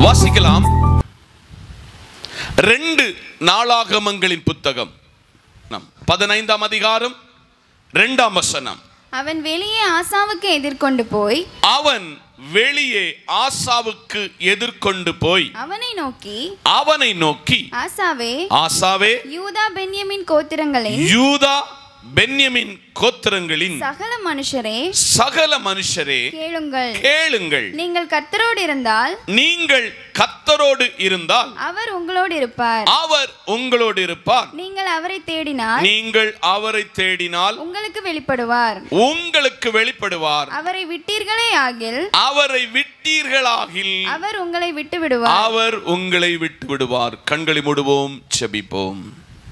வாசிக்கலாம் ரெண்டு நாளாகமங்களின் புத்தகம் நம் பதினைந்தாம் அதிகாரம் ரெண்டாம் வசனம் அவன் வெளியே ஆசாவுக்கு எதிர்கொண்டு போய் அவன் வெளியே ஆசாவுக்கு எதிர்கொண்டு போய் அவனை நோக்கி அவனை நோக்கி ஆசாவே ஆசாவே யூதா பென்யமின் கோத்திரங்களின் யூதா பென்யமின் கோத்திரங்களின் சகல மனுஷரே சகல மனுஷரே கேளுங்கள் கேளுங்கள் நீங்கள் கர்த்தரோடு இருந்தால் நீங்கள் கத்தரோடு இருந்தால் அவர் உங்களோடு இருப்பார் அவர் உங்களோடு இருப்பார் நீங்கள் அவரை தேடினால் நீங்கள் அவரை தேடினால் உங்களுக்கு வெளிப்படுவார் உங்களுக்கு வெளிப்படுவார் அவரை விட்டீர்களே ஆகில் அவரை விட்டீர்களாகில் அவர் உங்களை விட்டு விடுவார் அவர் உங்களை விட்டு விடுவார் கண்களை மூடுவோம் செபிப்போம்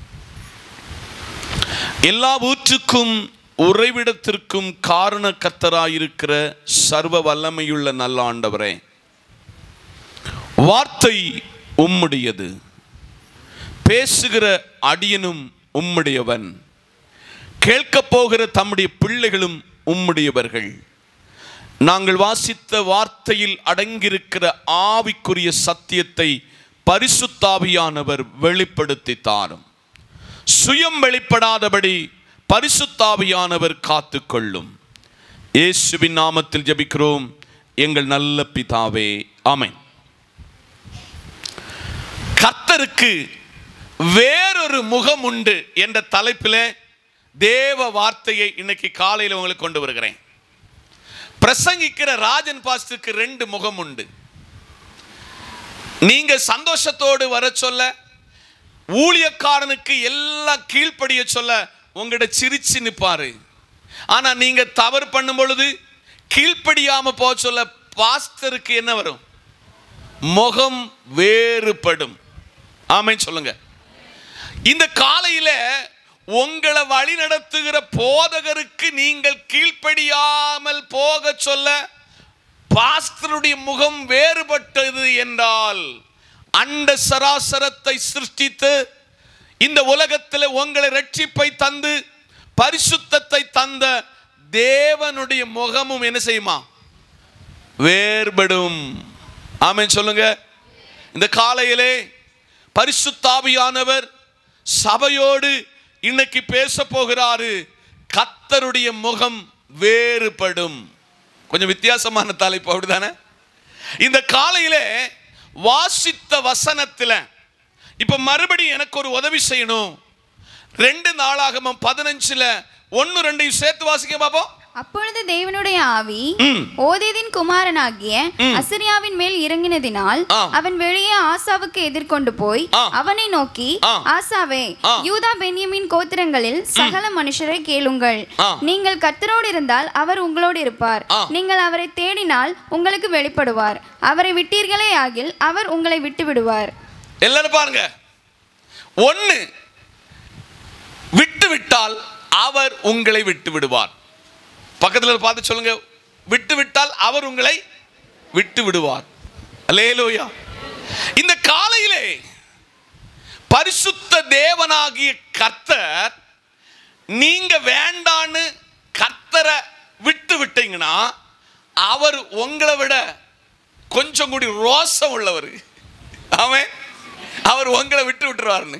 எல்லா ஊற்றுக்கும் உறைவிடத்திற்கும் காரண கத்தராயிருக்கிற சர்வ வல்லமையுள்ள நல்ல ஆண்டவரே வார்த்தை உம்முடையது பேசுகிற அடியனும் உம்முடையவன் கேட்கப் போகிற தம்முடைய பிள்ளைகளும் உம்முடையவர்கள் நாங்கள் வாசித்த வார்த்தையில் அடங்கியிருக்கிற ஆவிக்குரிய சத்தியத்தை பரிசுத்தாவியானவர் வெளிப்படுத்தி தாரும் சுயம் வெளிப்படாதபடி பரிசுத்தாவியானவர் காத்துக்கொள்ளும் இயேசுவின் நாமத்தில் ஜெபிக்கிறோம் எங்கள் நல்ல பிதாவே ஆமென் கர்த்தருக்கு வேறொரு முகம் உண்டு என்ற தலைப்பில் தேவ வார்த்தையை இன்னைக்கு காலையில் உங்களுக்கு கொண்டு வருகிறேன் பிரசங்கிக்கிற ராஜன் பாஸ்டருக்கு ரெண்டு முகம் உண்டு நீங்க சந்தோஷத்தோடு வர சொல்ல ஊழியக்காரனுக்கு எல்லாம் கீழ்ப்படிய சொல்ல உங்கள்கிட்ட சிரிச்சு நிற்பாரு ஆனா நீங்க தவறு பண்ணும் பொழுது கீழ்ப்படியாம போக சொல்ல பாஸ்டருக்கு என்ன வரும் முகம் வேறுபடும் ஆமென் சொல்லுங்க இந்த காலையில உங்களை வழி நடத்துகிற போதகருக்கு நீங்கள் கீழ்ப்படியாமல் போக சொல்ல பாஸ்டருடைய முகம் வேறுபட்டது என்றால் அண்ட சராசரத்தை சிருஷ்டித்து இந்த உலகத்தில் உங்களை ரட்சிப்பை தந்து பரிசுத்தத்தை தந்த தேவனுடைய முகமும் என்ன செய்யுமா வேறுபடும் ஆமென் சொல்லுங்க இந்த காலையிலே பரிசுத்தாவியானவர் சபையோடு இன்னைக்கு பேச போகிறாரு கத்தருடைய முகம் வேறுபடும் கொஞ்சம் வித்தியாசமான தலைப்பு அப்படிதானே இந்த காலையிலே வாசித்த வசனத்தில் இப்ப மறுபடியும் எனக்கு ஒரு உதவி செய்யணும் ரெண்டு நாளாகமம் பதினஞ்சுல ஒன்னு ரெண்டையும் சேர்த்து வாசிக்க பாப்போம் அப்பொழுது தேவனுடைய ஆவி ம். ஓதேதின் குமாரனாகிய அசிரியாவின் மேல் இறங்கினதினால் ஆ. அவன் வெளியே ஆசாவுக்கு எதிர்கொண்டு போய் ஆ. அவனை நோக்கி ஆ. ஆசாவே ஆ. யூதா பென்யமின் கோத்திரங்களில் சகல மனுஷரை கேளுங்கள் ஆ. நீங்கள் கர்த்தரோடு இருந்தால் அவர் உங்களோடு இருப்பார் ஆ. நீங்கள் அவரை தேடினால் உங்களுக்கு வெளிப்படுவார் அவரை விட்டீர்களே ஆகில் அவர் உங்களை விட்டு விடுவார் எல்லாரும் பாருங்க ஒன்னு விட்டு விட்டால் அவர் உங்களை விட்டு விடுவார் பக்கத்துல பார்த்து சொல்லுங்க விட்டு விட்டால் அவர் உங்களை விட்டு விடுவார் அல்லேலூயா இந்த காலையிலே பரிசுத்த தேவனாகிய கர்த்தர் நீங்க வேண்டான்னு கர்த்தரை விட்டு விட்டீங்கன்னா அவர் உங்களை விட கொஞ்சம் கூடி ரோசம் உள்ளவர் அவன் அவர் உங்களை விட்டு விட்டுருவாருன்னு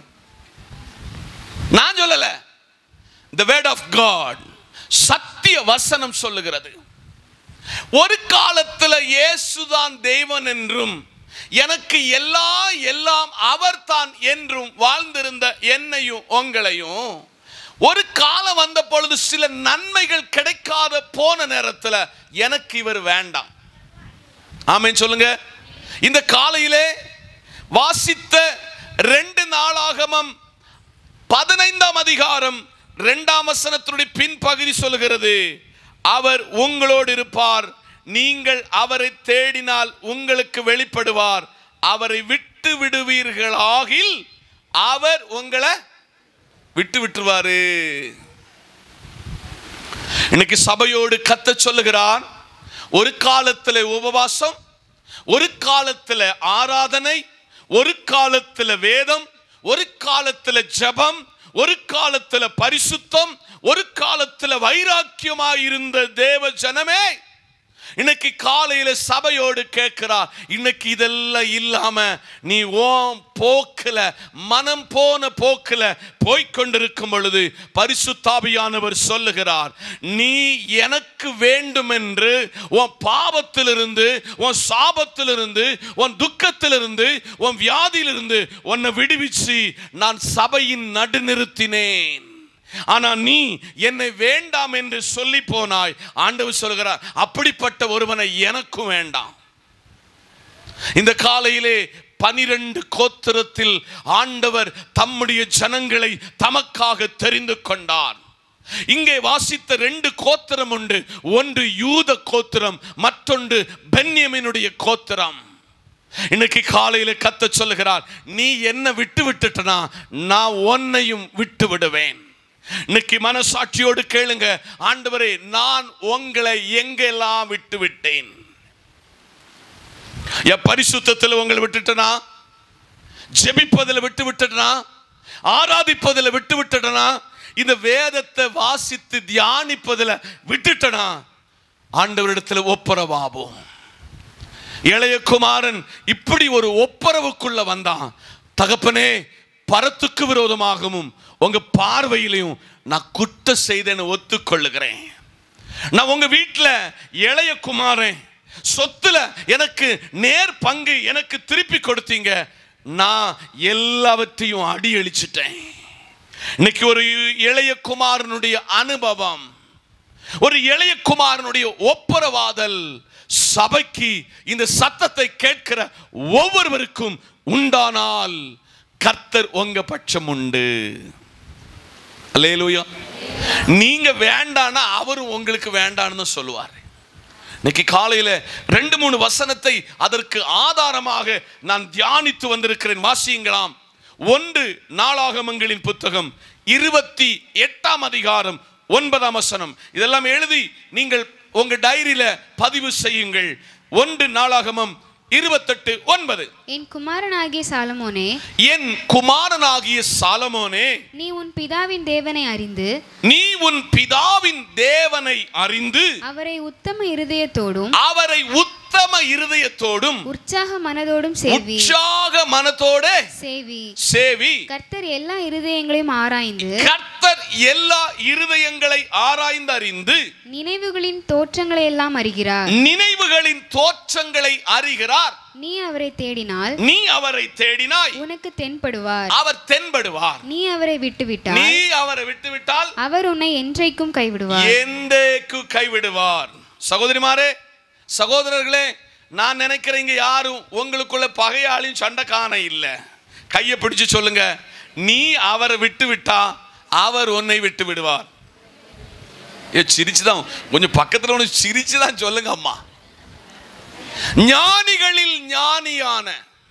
நான் சொல்லல the word of god சத்திய வசனம் சொல்லுகிறது ஒரு காலத்துல இயேசுதான் தெய்வன் என்றும் எனக்கு எல்லா எல்லாம் அவர்தான் என்றும் வாழ்ந்திருந்த என்னையும் உங்களையும் ஒரு காலம் வந்த பொழுது சில நன்மைகள் கிடைக்காத போன நேரத்துல எனக்கு இவர் வேண்டாம் ஆமென் சொல்லுங்க இந்த காலையிலே வாசித்த ரெண்டு நாளாகமம் பதினைந்தாம் அதிகாரம் இரண்டாம் வசனத்தினுடைய பின்பகுதி சொல்லுகிறது அவர் உங்களோடு இருப்பார் நீங்கள் அவரை தேடினால் உங்களுக்கு வெளிப்படுவார் அவரை விட்டு விடுவீர்களாகில் அவர் உங்களை விட்டு விட்டுருவாரு இன்னைக்கு சபையோடு கத்த சொல்லுகிறார் ஒரு காலத்தில் உபவாசம் ஒரு காலத்தில் ஆராதனை ஒரு காலத்தில் வேதம் ஒரு காலத்தில் ஜெபம் ஒரு காலத்தில் பரிசுத்தம் ஒரு காலத்தில் வைராக்கியமாயிருந்த தேவ ஜனமே இன்னைக்கு காலையில சபையோடு கேட்கிறார் இன்னைக்கு இதெல்லாம் இல்லாம நீ ஓம் போக்குல மனம் போன போக்குல போய்க்கொண்டிருக்கும் பொழுது பரிசுத்தாபியானவர் சொல்லுகிறார் நீ எனக்கு வேண்டும் என்று உன் பாவத்திலிருந்து உன் சாபத்திலிருந்து உன் துக்கத்திலிருந்து உன் வியாதியிலிருந்து உன்னை விடுவிச்சு நான் சபையின் நடுநிறுத்தினேன் ஆனா நீ என்னை வேண்டாம் என்று சொல்லி போனாய் ஆண்டவர் சொல்கிறார் அப்படிப்பட்ட ஒருவனை எனக்கும் வேண்டாம் இந்த காலையிலே பனிரெண்டு கோத்திரத்தில் ஆண்டவர் தம்முடைய ஜனங்களை தமக்காக தெரிந்து கொண்டார் இங்கே வாசித்த ரெண்டு கோத்திரம் உண்டு ஒன்று யூத கோத்திரம் மற்றொன்று பென்யமினுடைய கோத்திரம் இன்னைக்கு காலையில கத்த சொல்லுகிறார் நீ என்ன விட்டு விட்டுட்டனா நான் உன்னையும் விட்டு விடுவேன் இன்னைக்கு மனசாட்சியோடு கேளுங்க ஆண்டவரே நான் உங்களை எங்கெல்லாம் விட்டு விட்டேன் என் பரிசுத்தத்தில் உங்களை விட்டுட்டனா ஜெபிப்பதில் விட்டு விட்டுட்டனா ஆராதிப்பதில் விட்டு விட்டுட்டனா இந்த வேதத்தை வாசித்து தியானிப்பதில் விட்டுட்டனா ஆண்டவரிடத்தில் ஒப்புரவாவோம் இளைய குமாரன் இப்படி ஒரு ஒப்புரவுக்குள்ள வந்தான் தகப்பனே பரத்துக்கு விரோதமாகவும் உங்க பார்வையிலையும் நான் குற்றம் செய்தேன்னு ஒத்துக்கொள்ளுகிறேன் நான் உங்க வீட்டில் இளைய குமாரன் சொத்துல எனக்கு நேர் பங்கு எனக்கு திருப்பி கொடுத்தீங்க நான் எல்லாவற்றையும் அடி அழிச்சிட்டேன் இன்னைக்கு ஒரு இளைய குமாரனுடைய அனுபவம் ஒரு இளைய குமாரனுடைய ஒப்புரவாதல் சபைக்கு இந்த சத்தத்தை கேட்கிற ஒவ்வொருவருக்கும் உண்டானால் கர்த்தர் உங்க பட்சம் உண்டு அல்லேலூயா நீங்க வேண்டான்னா அவரும் உங்களுக்கு வேண்டான்னு சொல்லுவார் இன்னைக்கு காலையில ரெண்டு மூணு வசனத்தை அதற்கு ஆதாரமாக நான் தியானித்து வந்திருக்கிறேன் வாசியுங்களாம் ஒன்று நாளாகமங்களின் புத்தகம் இருபத்தி எட்டாம் அதிகாரம் ஒன்பதாம் வசனம் இதெல்லாம் எழுதி நீங்கள் உங்க டைரியில பதிவு செய்யுங்கள் ஒன்று நாளாகமம் இருபத்தெட்டு ஒன்பது என் குமாரனாகிய சாலமோனே என் குமாரனாகிய சாலமோனே நீ உன் பிதாவின் தேவனை அறிந்து நீ உன் பிதாவின் தேவனை அறிந்து அவரை உத்தம இருதயத்தோடும் அவரை உத்தம இருதயத்தோடும் உற்சாக மனதோடும் சேவி உற்சாக மனத்தோட சேவி சேவி கர்த்தர் எல்லா இருதயங்களையும் ஆராய்ந்து கர்த்தர் எல்லா இருதயங்களை ஆராய்ந்து அறிந்து நினைவுகளின் தோற்றங்களை எல்லாம் அறிகிறார் நினைவுகளின் தோற்றங்களை அறிகிறார் நீ அவரை தேடினால் நீ அவரை தேடினாய் உனக்கு தென்படுவார் அவர் தென்படுவார் நீ அவரை விட்டுவிட்டால் நீ அவரை விட்டுவிட்டால் அவர் உன்னை என்றைக்கும் கைவிடுவார் எந்தேக்கு கைவிடுவார் சகோதரிமாரே சகோதரர்களே நான் நினைக்கிறேன் இங்க யாரும் உங்களுக்குள்ள பகையாளியும் சண்டைக்கான இல்ல கையை பிடிச்சு சொல்லுங்க நீ அவரை விட்டு விட்டா அவர் உன்னை விட்டு விடுவார் ஏ சிரிச்சுதான் கொஞ்சம் பக்கத்துல ஒன்று சிரிச்சுதான் சொல்லுங்க அம்மா ஞானிகளில் ஞானியான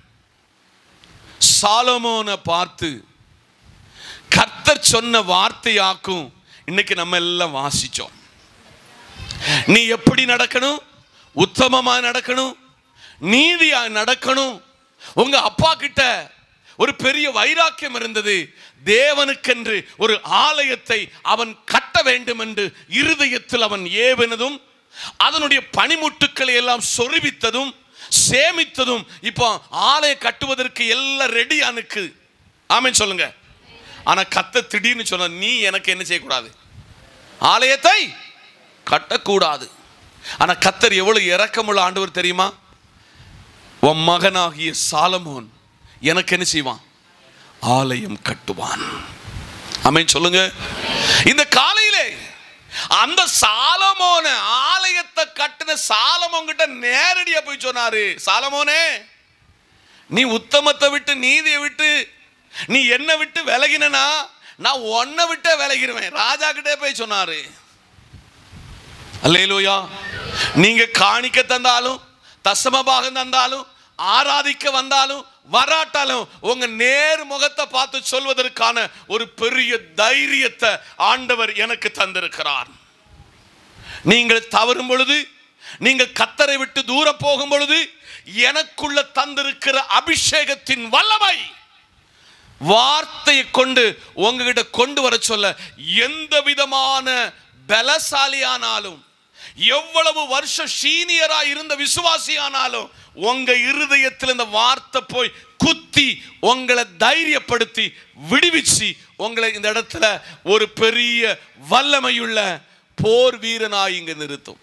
சாலமோனை பார்த்து கர்த்தர் சொன்ன வார்த்தையாக்கும் இன்னைக்கு நம்ம எல்லாம் வாசிச்சோம் நீ எப்படி நடக்கணும் உத்தமமா நடக்கணும் நீதியா நடக்கணும் உங்க அப்பா கிட்ட ஒரு பெரிய வைராக்கியம் இருந்தது தேவனுக்கென்று ஒரு ஆலயத்தை அவன் கட்ட வேண்டும் என்று இருதயத்தில் அவன் ஏவினதும் அதனுடைய பனிமுட்டுக்களை எல்லாம் சொருவித்ததும் சேமித்ததும் இப்போ ஆலயம் கட்டுவதற்கு எல்லாம் ரெடி அனுக்கு ஆமென் சொல்லுங்க ஆனா கத்த திடீர்னு சொன்ன நீ எனக்கு என்ன செய்யக்கூடாது ஆலயத்தை கட்டக்கூடாது ஆனா கத்தர் எவ்வளவு இரக்கமுள்ள ஆண்டவர் தெரியுமா உன் மகனாகிய சாலமோன் எனக்கு என்ன செய்வான் ஆலயம் கட்டுவான் ஆமென் சொல்லுங்க இந்த காலையிலே அந்த சாலமோன ஆலயத்தை கட்டின சாலமோன் கிட்ட நேரடியா போய் சொன்னாரு சாலமோனே நீ உத்தமத்தை விட்டு நீதியை விட்டு நீ என்ன விட்டு விலகினா நான் உன்னை விட்டே விலகிடுவேன் ராஜா கிட்டே போய் சொன்னாரு அல்லேலூயா நீங்க காணிக்க தந்தாலும் தசமபாகம் தந்தாலும் ஆராதிக்க வந்தாலும் வராட்டாலும் உங்க நேர் முகத்தை பார்த்து சொல்வதற்கான ஒரு பெரிய தைரியத்தை ஆண்டவர் எனக்கு தந்திருக்கிறார் நீங்கள் தவறும் பொழுது நீங்கள் கத்தரை விட்டு தூர போகும் பொழுது எனக்குள்ள தந்திருக்கிற அபிஷேகத்தின் வல்லமை வார்த்தையை கொண்டு உங்ககிட்ட கொண்டு வர சொல்ல எந்த விதமான பலசாலியானாலும் எவ்வளவு வருஷம் சீனியரா இருந்த விசுவாசி ஆனாலும் உங்க இருதயத்தில் இந்த வார்த்தை போய் குத்தி உங்களை தைரியப்படுத்தி விடுவிச்சு உங்களை இந்த இடத்துல ஒரு பெரிய வல்லமையுள்ள போர் வீரனாய் இங்க நிறுத்தும்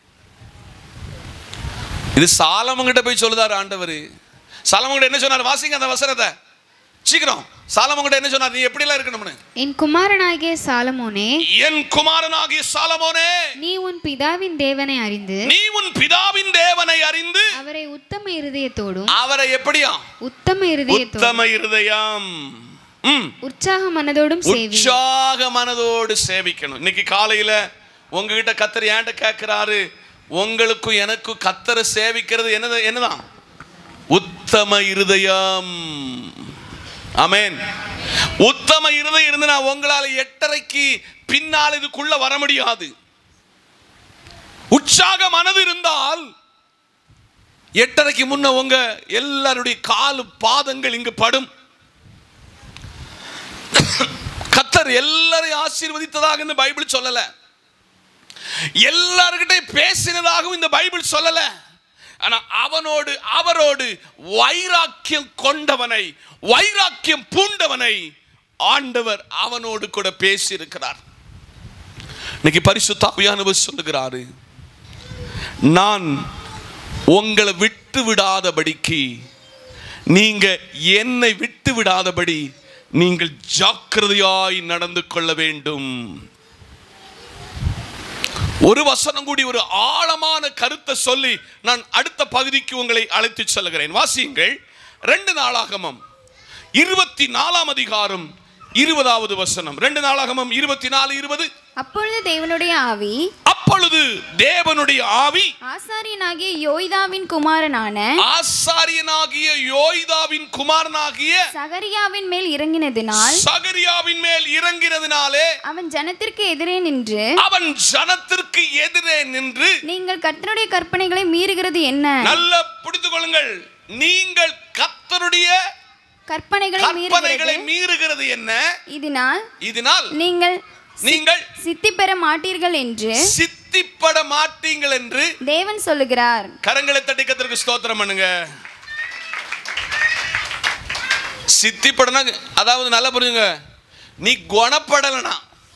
இது சாலமங்கிட்ட போய் சொல்லுதாரு ஆண்டவர் சாலமங்கிட்ட என்ன சொன்னார் வாசிங்க அந்த வசனத்தை சீக்கிரம் சாலமங்கிட்ட என்ன சொன்னார் நீ எப்படிலாம் இருக்கணும்னு என் குமாரனாகிய சாலமோனே என் குமாரனாகிய சாலமோனே நீ உன் பிதாவின் தேவனை அறிந்து நீ உன் பிதாவின் தேவனை அறிந்து அவரை உத்தம இருதயத்தோடும் அவரை எப்படியா உத்தம இருதயத்தோடும் உத்தம இருதயம் ம் உற்சாக மனதோடும் சேவி உற்சாக மனதோடு சேவிக்கணும் இன்னைக்கு காலையில உங்ககிட்ட கத்தர் ஏன்ட்ட கேட்கிறாரு உங்களுக்கும் எனக்கும் கத்தரை சேவிக்கிறது என்னது என்னதான் உத்தம இருதயம் ஆமென் உத்தம இருதயம் இருந்து நான் உங்களால எட்டரைக்கு பின்னால் இதுக்குள்ள வர முடியாது உற்சாக மனது இருந்தால் எட்டரைக்கு முன்ன உங்க எல்லாருடைய காலு பாதங்கள் இங்கு படும் கத்தர் எல்லாரையும் ஆசீர்வதித்ததாக இந்த பைபிள் சொல்லல எல்லார்கிட்ட பேசினதாகவும் இந்த பைபிள் சொல்லல ஆனா அவனோடு அவரோடு வைராக்கியம் கொண்டவனை வைராக்கியம் பூண்டவனை ஆண்டவர் அவனோடு கூட பேசி இருக்கிறார் இன்னைக்கு பரிசுத்தாவியானவர் சொல்லுகிறாரு நான் உங்களை விட்டு விடாதபடிக்கு நீங்க என்னை விட்டு விடாதபடி நீங்கள் ஜாக்கிரதையாய் நடந்து கொள்ள வேண்டும் ஒரு வசனம் கூடி ஒரு ஆழமான கருத்தை சொல்லி நான் அடுத்த பகுதிக்கு உங்களை அழைத்து செல்கிறேன் வாசியுங்கள் ரெண்டு நாளாகமம் இருபத்தி நாலாம் அதிகாரம் இருபதாவது வசனம் ரெண்டு நாளாகமம் இருபத்தி நாலு இருபது அப்பொழுது தேவனுடைய ஆவி அப்பொழுது தேவனுடைய ஆவி ஆசாரியனாகிய யோய்தாவின் குமாரனான ஆசாரியனாகிய யோய்தாவின் குமாரனாகிய சகரியாவின் மேல் இறங்கினதினால் சகரியாவின் மேல் இறங்கினதினாலே அவன் ஜனத்திற்கு எதிரே நின்று அவன் ஜனத்திற்கு எதிரே நின்று நீங்கள் கர்த்தருடைய கற்பனைகளை மீறுகிறது என்ன நல்ல பிடித்துக் கொள்ளுங்கள் நீங்கள் கர்த்தருடைய கற்பனைகளை கற்பனைகளை மீறுகிறது மீறுகிறது என்ன இதனால் இதனால் நீங்கள் நீங்கள் சித்தி பெற மாட்டீர்கள் என்று சித்திப்பட மாட்டீங்கள் என்று தேவன் சொல்லுகிறார் கரங்களை தட்டிக்கத்திற்கு ஸ்தோத்திரம் பண்ணுங்க சித்திப்படனா அதாவது நல்லா புரிஞ்சுங்க நீ குணப்படலனா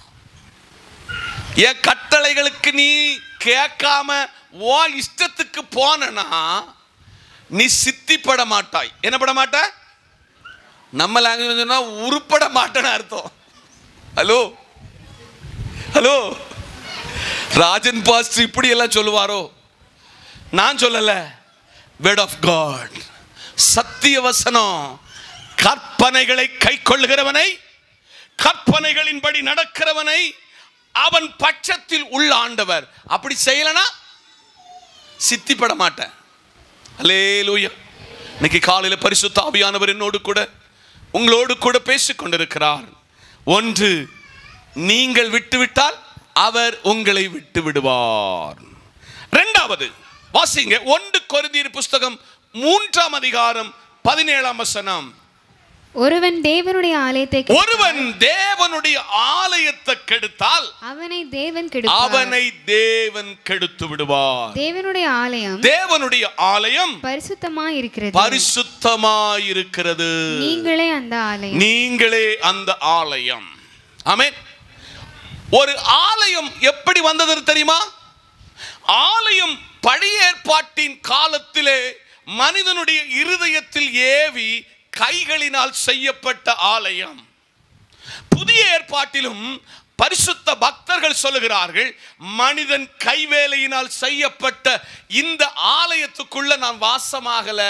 என் கட்டளைகளுக்கு நீ கேட்காம ஓ இஷ்டத்துக்கு போனனா நீ சித்திப்பட மாட்டாய் என்ன பட மாட்ட நம்ம லாங்குவேஜ் சொன்னா உருப்பட மாட்டேன்னு அர்த்தம் ஹலோ ஹலோ ராஜன் பாஸ்டர் இப்படி எல்லாம் சொல்லுவாரோ நான் சொல்லல வேர்ட் ஆஃப் காட் சத்திய வசனம் கற்பனைகளை கை கொள்ளுகிறவனை கற்பனைகளின்படி நடக்கிறவனை அவன் பட்சத்தில் உள்ள ஆண்டவர் அப்படி செய்யலனா சித்திப்பட மாட்டேன் அல்லேலூயா இன்னைக்கு காலையில் பரிசுத்த ஆவியானவர் என்னோடு கூட உங்களோடு கூட பேசிக் கொண்டிருக்கிறார் ஒன்று நீங்கள் விட்டுவிட்டால் அவர் உங்களை விட்டு விடுவார் இரண்டாவது வாசிங்க ஒன்று கொரிந்தியர் புஸ்தகம் மூன்றாம் அதிகாரம் பதினேழாம் வசனம் ஒருவன் தேவனுடைய ஆலயத்தை கெடுத்தால் ஒருவன் தேவனுடைய ஆலயத்தை கெடுத்தால் அவனை தேவன் கெடுப்பார் அவனை தேவன் கெடுத்து விடுவார் தேவனுடைய ஆலயம் தேவனுடைய ஆலயம் பரிசுத்தமாய் இருக்கிறது பரிசுத்தமாயிருக்கிறது நீங்களே அந்த ஆலயம் நீங்களே அந்த ஆலயம் ஆமென் ஒரு ஆலயம் எப்படி வந்தது தெரியுமா ஆலயம் பழைய ஏற்பாட்டின் காலத்திலே மனிதனுடைய இருதயத்தில் ஏவி கைகளினால் செய்யப்பட்ட ஆலயம் புதிய ஏற்பாட்டிலும் பரிசுத்த பக்தர்கள் சொல்லுகிறார்கள் மனிதன் கைவேலையினால் செய்யப்பட்ட இந்த ஆலயத்துக்குள்ள நான் வாசமாகல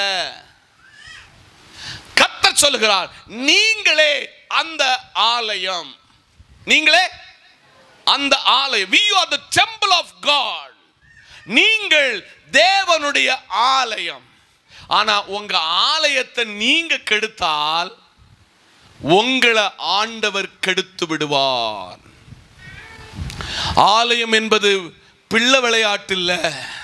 கர்த்தர் சொல்லுகிறார் நீங்களே அந்த ஆலயம் நீங்களே அந்த ஆலயம் we are the temple of god நீங்கள் தேவனுடைய ஆலயம் ஆனா உங்க ஆலயத்தை நீங்க கெடுத்தால் உங்களை ஆண்டவர் கெடுத்து விடுவார் ஆலயம் என்பது பிள்ளை விளையாட்டு இல்ல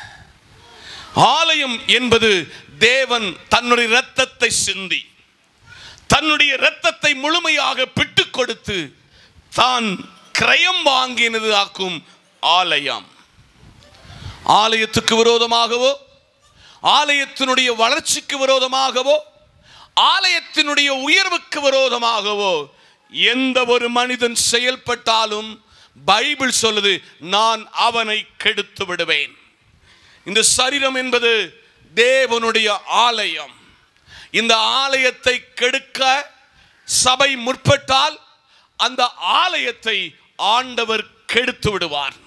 ஆலயம் என்பது தேவன் தன்னுடைய இரத்தத்தை சிந்தி தன்னுடைய இரத்தத்தை முழுமையாக பிட்டு கொடுத்து தான் கிரயம் வாங்கினது ஆக்கும் ஆலயம் ஆலயத்துக்கு விரோதமாகவோ ஆலயத்தினுடைய வளர்ச்சிக்கு விரோதமாகவோ ஆலயத்தினுடைய உயர்வுக்கு விரோதமாகவோ எந்த ஒரு மனிதன் செயல்பட்டாலும் பைபிள் சொல்லுது நான் அவனை கெடுத்து விடுவேன் இந்த சரீரம் என்பது தேவனுடைய ஆலயம் இந்த ஆலயத்தை கெடுக்க சபை முற்பட்டால் அந்த ஆலயத்தை ஆண்டவர் கெடுத்து விடுவார்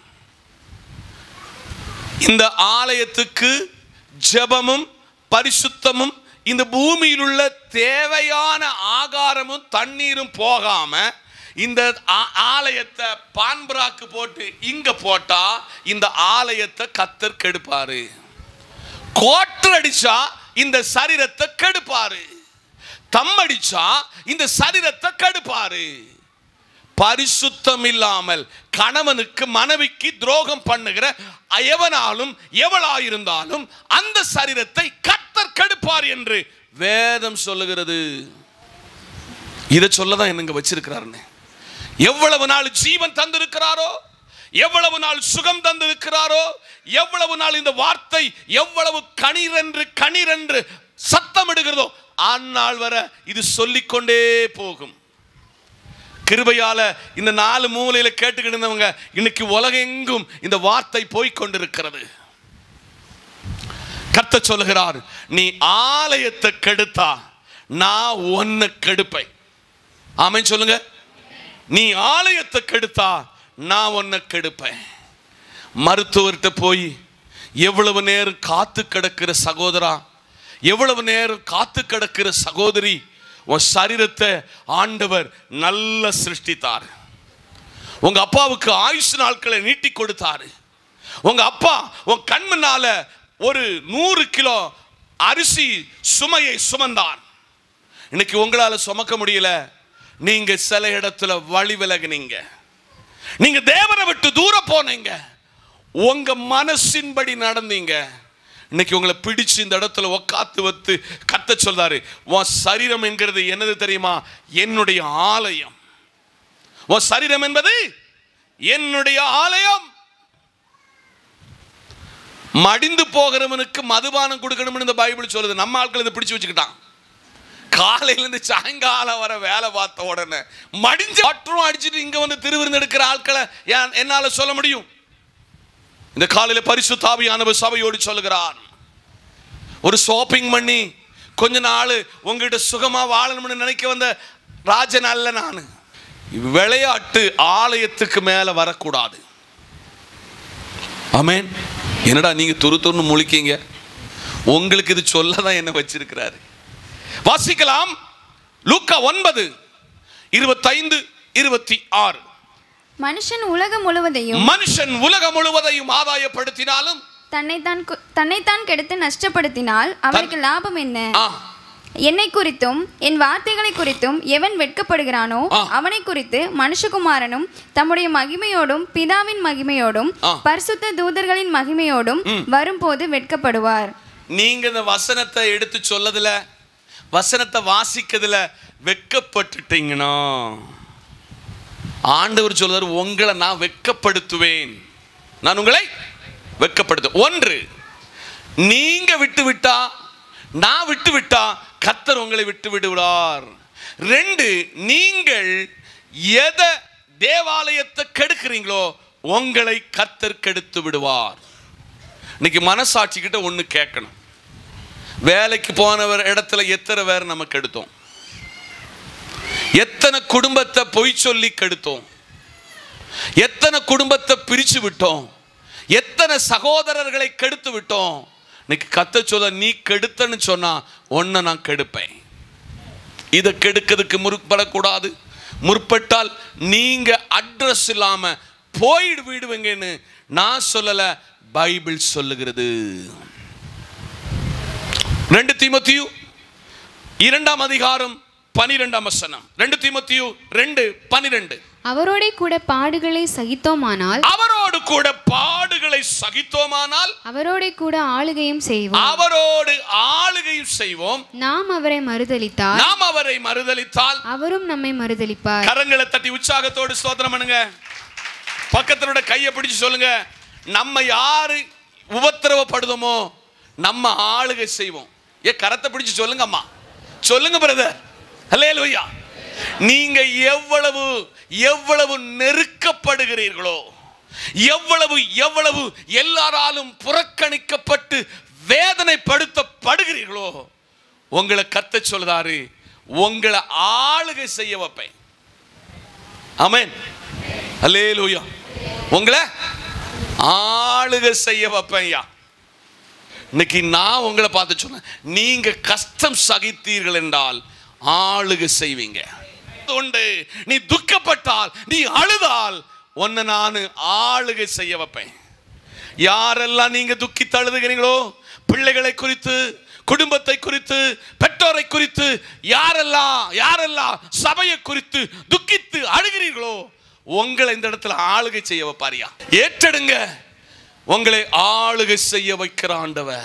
இந்த ஆலயத்துக்கு ஜெபமும் பரிசுத்தமும் இந்த பூமியில் உள்ள தேவையான ஆகாரமும் தண்ணீரும் போகாம இந்த ஆ- ஆலயத்தை பான்பராக்கு போட்டு இங்க போட்டா இந்த ஆலயத்தை கத்தர் கெடுப்பாரு கோட்டர் அடிச்சா இந்த சரீரத்தை கெடுப்பாரு தம் அடிச்சா இந்த சரீரத்தை கெடுப்பாரு பரிசுத்தம் இல்லாமல் கணவனுக்கு மனைவிக்கு துரோகம் பண்ணுகிற எவனாலும் எவளாயிருந்தாலும் அந்த சரீரத்தை கத்தர் கெடுப்பார் என்று வேதம் சொல்லுகிறது இதை சொல்லதான் என்னங்க வச்சிருக்கிறாருன்னு எவ்வளவு நாள் ஜீவன் தந்திருக்கிறாரோ எவ்வளவு நாள் சுகம் தந்திருக்கிறாரோ எவ்வளவு நாள் இந்த வார்த்தை எவ்வளவு கணீரென்று கணீரென்று சத்தமிடுகிறதோ அந்நாள் வர இது சொல்லிக்கொண்டே போகும் கிருபையால இந்த நாலு மூலையில கேட்டுக்கிட்டு இருந்தவங்க இன்னைக்கு உலகெங்கும் இந்த வார்த்தை போய் கொண்டிருக்கிறது கத்த சொல்லுகிறார் நீ ஆலயத்தை கெடுத்தா நான் ஒன்னு கெடுப்பேன் ஆமென் சொல்லுங்க நீ ஆலயத்தை கெடுத்தா நான் உன்னை கெடுப்பேன் மருத்துவர்கிட்ட போய் எவ்வளவு நேரம் காத்து கிடக்கிற சகோதரா எவ்வளவு நேரம் காத்து கிடக்கிற சகோதரி உன் சரீரத்தை ஆண்டவர் நல்ல சிருஷ்டித்தார் உங்க அப்பாவுக்கு ஆயுசு நாட்களை நீட்டி கொடுத்தாரு உங்க அப்பா உன் கண் முன்னால ஒரு நூறு கிலோ அரிசி சுமையை சுமந்தார் இன்னைக்கு உங்களால சுமக்க முடியல நீங்க சில இடத்துல வழி விலகுனீங்க நீங்க தேவனை விட்டு தூரம் போனீங்க உங்க மனசின்படி நடந்தீங்க இன்னைக்கு உங்களை பிடிச்சு இந்த இடத்துல உக்காத்து வைத்து கத்த சொல்றாரு உன் சரீரம் என்கிறது என்னது தெரியுமா என்னுடைய ஆலயம் உன் சரீரம் என்பது என்னுடைய ஆலயம் மடிந்து போகிறவனுக்கு மதுபானம் கொடுக்கணும்னு இந்த பைபிள் சொல்லுது நம்ம ஆட்கள் இதை பிடிச்சு வச்சுக்கிட்டான் காலையில இருந்து சாயங்காலம் வர வேலை பார்த்த உடனே மடிஞ்ச பற்றும் அடிச்சுட்டு இங்க வந்து திருவிருந்து எடுக்கிற ஆட்களை ஏன் என்னால சொல்ல முடியும் இந்த காலையில பரிசு தாவியானவர் சபையோடு சொல்லுகிறார் ஒரு ஷாப்பிங் பண்ணி கொஞ்ச நாள் உங்ககிட்ட சுகமா வாழணும்னு நினைக்க வந்த ராஜன் அல்ல நான் விளையாட்டு ஆலயத்துக்கு மேல வரக்கூடாது ஆமென் என்னடா நீங்க துரு துருன்னு முழிக்கீங்க உங்களுக்கு இது சொல்ல தான் என்ன வச்சிருக்கிறாரு வாசிக்கலாம் லூக்கா ஒன்பது இருபத்தைந்து இருபத்தி ஆறு மனுஷன் உலகம் முழுவதையும் மனுஷன் உலகம் முழுவதையும் ஆதாயப்படுத்தினாலும் தன்னைத்தான் கு- தன்னைத்தான் கெடுத்து நஷ்டப்படுத்தினால் அவனுக்கு லாபம் என்ன ஆ, என்னை குறித்தும் என் வார்த்தைகளை குறித்தும் எவன் வெட்கப்படுகிறானோ ஆ. அவனை குறித்து மனுஷகுமாரனும் தம்முடைய மகிமையோடும் பிதாவின் மகிமையோடும் ஆ. பரிசுத்த தூதர்களின் மகிமையோடும் வரும்போது வெட்கப்படுவார் நீங்க இந்த வசனத்தை எடுத்து சொல்லதுல வசனத்தை வாசிக்கிறதுல வெட்கப்பட்டுட்டீங்கன்னா ஆண்டவர் சொல்றாரு உங்களை நான் வெட்கப்படுத்துவேன் நான் உங்களை வெட்கப்படுத்து ஒன்று நீங்க விட்டு விட்டா நான் விட்டு விட்டா கத்தர் உங்களை விட்டு விடுவார் ரெண்டு நீங்கள் எதை தேவாலயத்தை கெடுக்கிறீங்களோ உங்களை கத்தர் கெடுத்து விடுவார் இன்னைக்கு மனசாட்சி கிட்ட ஒன்று கேட்கணும் வேலைக்கு போனவர் இடத்துல எத்தனை பேர் நம்ம கெடுத்தோம் எத்தனை குடும்பத்தை பொய் சொல்லி கெடுத்தோம் எத்தனை குடும்பத்தை பிரிச்சு விட்டோம் எத்தனை சகோதரர்களை கெடுத்து விட்டோம் இன்னைக்கு கத்த சொல்ல நீ கெடுத்தன்னு சொன்னா ஒன்ன நான் கெடுப்பேன் இதை கெடுக்கிறதுக்கு முற்படக்கூடாது முற்பட்டால் நீங்க அட்ரஸ் இல்லாம போயிடு விடுவீங்கன்னு நான் சொல்லல பைபிள் சொல்லுகிறது ரெண்டு தீமோத்தேயு இரண்டாம் அதிகாரம் பனிரெண்டாம் வசனம் ரெண்டு தீமோத்தேயு ரெண்டு பனிரெண்டு அவரோடே கூட பாடுகளை சகித்தோமானால் அவரோடு கூட பாடுகளை சகித்தோமானால் அவரோடே கூட ஆளுகையும் செய்வோம் அவரோடு ஆளுகையும் செய்வோம் நாம் அவரை மறுதலித்தால் நாம் அவரை மறுதலித்தால் அவரும் நம்மை மறுதலிப்பார் கரங்களை தட்டி உற்சாகத்தோடு ஸ்தோத்திரம் பண்ணுங்க பக்கத்தினோட கையை பிடிச்சு சொல்லுங்க நம்ம யாரு உபத்திரவப்படுதோமோ நம்ம ஆளுகை செய்வோம் ஏ கரத்தை பிடிச்சு சொல்லுங்க அம்மா சொல்லுங்க பிரதர் அல்லேலூயா நீங்க எவ்வளவு எவ்வளவு நெருக்கப்படுகிறீர்களோ எவ்வளவு எவ்வளவு எல்லாராலும் புறக்கணிக்கப்பட்டு வேதனைப்படுத்தப்படுகிறீர்களோ உங்களை கத்த சொல்றாரு உங்களை ஆளுகை செய்ய வைப்பேன் ஆமென் அல்லேலூயா உங்களை ஆளுகை செய்ய வைப்பேன் ஐயா இன்னைக்கு நான் உங்களை பார்த்து சொன்னேன் நீங்க கஷ்டம் சகித்தீர்கள் என்றால் ஆளுகை செய்வீங்க உண்டு நீ துக்கப்பட்டால் நீ அழுதால் உன்னை நான் ஆளுகை செய்ய வைப்பேன் யாரெல்லாம் நீங்க துக்கித்து அழுதுகிறீங்களோ பிள்ளைகளை குறித்து குடும்பத்தை குறித்து பெற்றோரை குறித்து யாரெல்லாம் யாரெல்லாம் சபையை குறித்து துக்கித்து அழுகிறீர்களோ உங்களை இந்த இடத்துல ஆளுகை செய்ய வைப்பாரியா ஏற்றெடுங்க உங்களை ஆளுகை செய்ய வைக்கிற ஆண்டவர்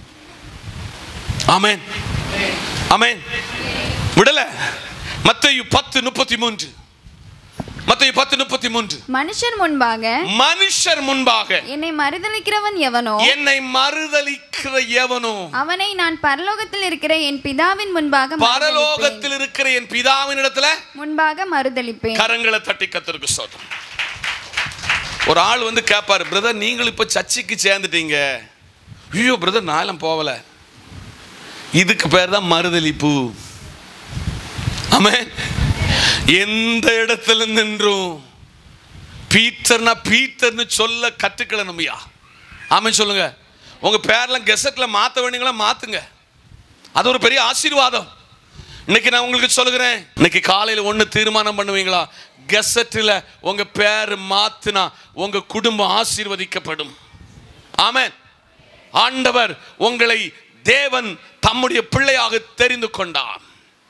ஆமென் ஆமென் விடல மத்தேயு பத்து முப்பத்தி மூன்று மத்தேயு பத்து முப்பத்தி மூன்று மனுஷர் முன்பாக மனுஷர் முன்பாக என்னை மறுதலிக்கிறவன் எவனோ என்னை மறுதலிக்கிற எவனோ அவனை நான் பரலோகத்தில் இருக்கிற என் பிதாவின் முன்பாக மறுதலிப்பேன். பரலோகத்தில் இருக்கிற என் பிதாவின் இடத்துல முன்பாக மறுதலிப்பேன் கரங்களை தட்டி கத்திருக்கு சோதம் ஒரு ஆள் வந்து கேட்பாரு பிரதர் நீங்கள் இப்ப சர்ச்சுக்கு சேர்ந்துட்டீங்க ஐயோ பிரதர் நானும் போகல இதுக்கு பேர் தான் மறுதலிப்பு ஆமென் எந்த இடத்துல நின்றும் பீட்டர்னா பீட்டர்னு சொல்ல கற்றுக்கலனுமையா ஆமென் சொல்லுங்க உங்க பேர்லாம் கெசட்ல மாத்த வேண்டியங்களா மாத்துங்க அது ஒரு பெரிய ஆசீர்வாதம் இன்னைக்கு நான் உங்களுக்கு சொல்லுகிறேன் இன்னைக்கு காலையில் ஒன்று தீர்மானம் பண்ணுவீங்களா கெசட்டில் உங்க பேர் மாத்துனா உங்க குடும்பம் ஆசீர்வதிக்கப்படும் ஆமென் ஆண்டவர் உங்களை தேவன் தம்முடைய பிள்ளையாக தெரிந்து கொண்டார்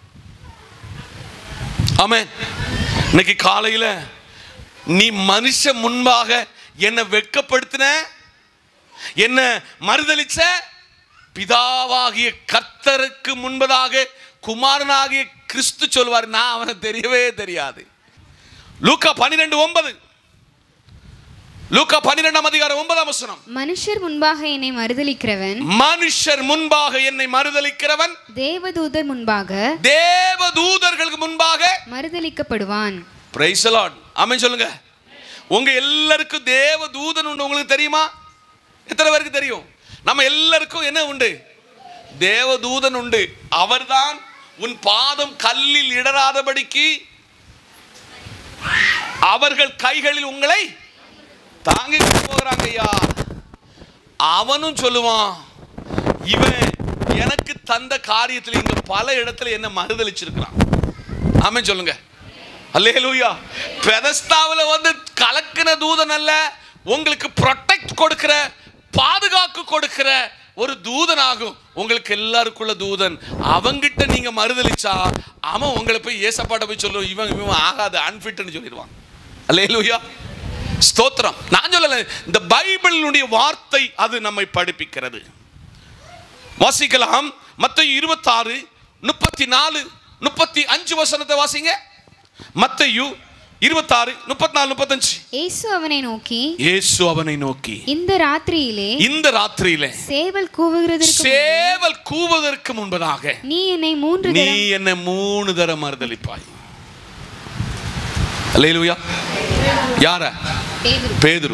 ஆமென் இன்னைக்கு காலையில நீ மனுஷன் முன்பாக என்னை வெட்கப்படுத்தின என்ன மறுதலிச்ச பிதாவாகிய கர்த்தருக்கு முன்பதாக குமாரனாகிய கிறிஸ்து சொல்வார் நான் அவனை தெரியவே தெரியாது லூக்கா பன்னிரெண்டு ஒன்பது லூக்கா பன்னிரெண்டாம் அதிகாரம் ஒன்பதாம் வசனம் மனுஷர் முன்பாக என்னை மறுதலிக்கிறவன் மனுஷர் முன்பாக என்னை மறுதலிக்கிறவன் தேவதூதர் முன்பாக தேவ தூதர்களுக்கு முன்பாக மறுதலிக்கப்படுவான் பிரைஸ் லார்ட் ஆமென் சொல்லுங்க உங்க எல்லாருக்கும் தேவ தூதன் உண்டு உங்களுக்கு தெரியுமா எத்தனை பேருக்கு தெரியும் நம்ம எல்லாருக்கும் என்ன உண்டு தேவ தூதன் உண்டு அவர்தான் உன் பாதம் கல்லில் இடராதபடிக்கு அவர்கள் கைகளில் உங்களை தாங்கிட்டு போகிறாங்க ஐயா அவனும் சொல்லுவான் இவன் எனக்கு தந்த காரியத்தில் இங்க பல இடத்துல என்ன மறுதலிச்சிருக்கிறான் ஆமென் சொல்லுங்க அல்லேலூயா பெதஸ்தாவுல வந்து கலக்கின தூதன் அல்ல உங்களுக்கு ப்ரொடெக்ட் கொடுக்கிற பாதுகாப்பு கொடுக்கிற ஒரு தூதனாகும் உங்களுக்கு எல்லாருக்குள்ள தூதன் அவங்கிட்ட நீங்க மறுதலிச்சா அவன் உங்களை போய் ஏசப்பாட்ட போய் சொல்லுவான் இவன் இவன் ஆகாது அன்ஃபிட்னு சொல்லிடுவான் அல்லேலூயா ஸ்தோத்திரம் நான் சொல்லல இந்த பைபிளினுடைய வார்த்தை அது நம்மை படிப்பிக்கிறது வாசிக்கலாம் மத்தேயு இருபத்தாறு முப்பத்தி நாலு முப்பத்தி அஞ்சு வசனத்தை வாசிங்க மத்தேயு இருபத்தாறு முப்பத்தி நாலு முப்பத்தஞ்சு இயேசு அவனை நோக்கி இயேசு அவனை நோக்கி இந்த ராத்திரியிலே இந்த ராத்திரியிலே சேவல் கூவுகிறதற்கு சேவல் கூவதற்கு முன்பதாக நீ என்னை மூன்று நீ தரம் என்னை மூணு தரம் மறுதலிப்பாய் அல்லேலூயா யார பேதுரு. பேதுரு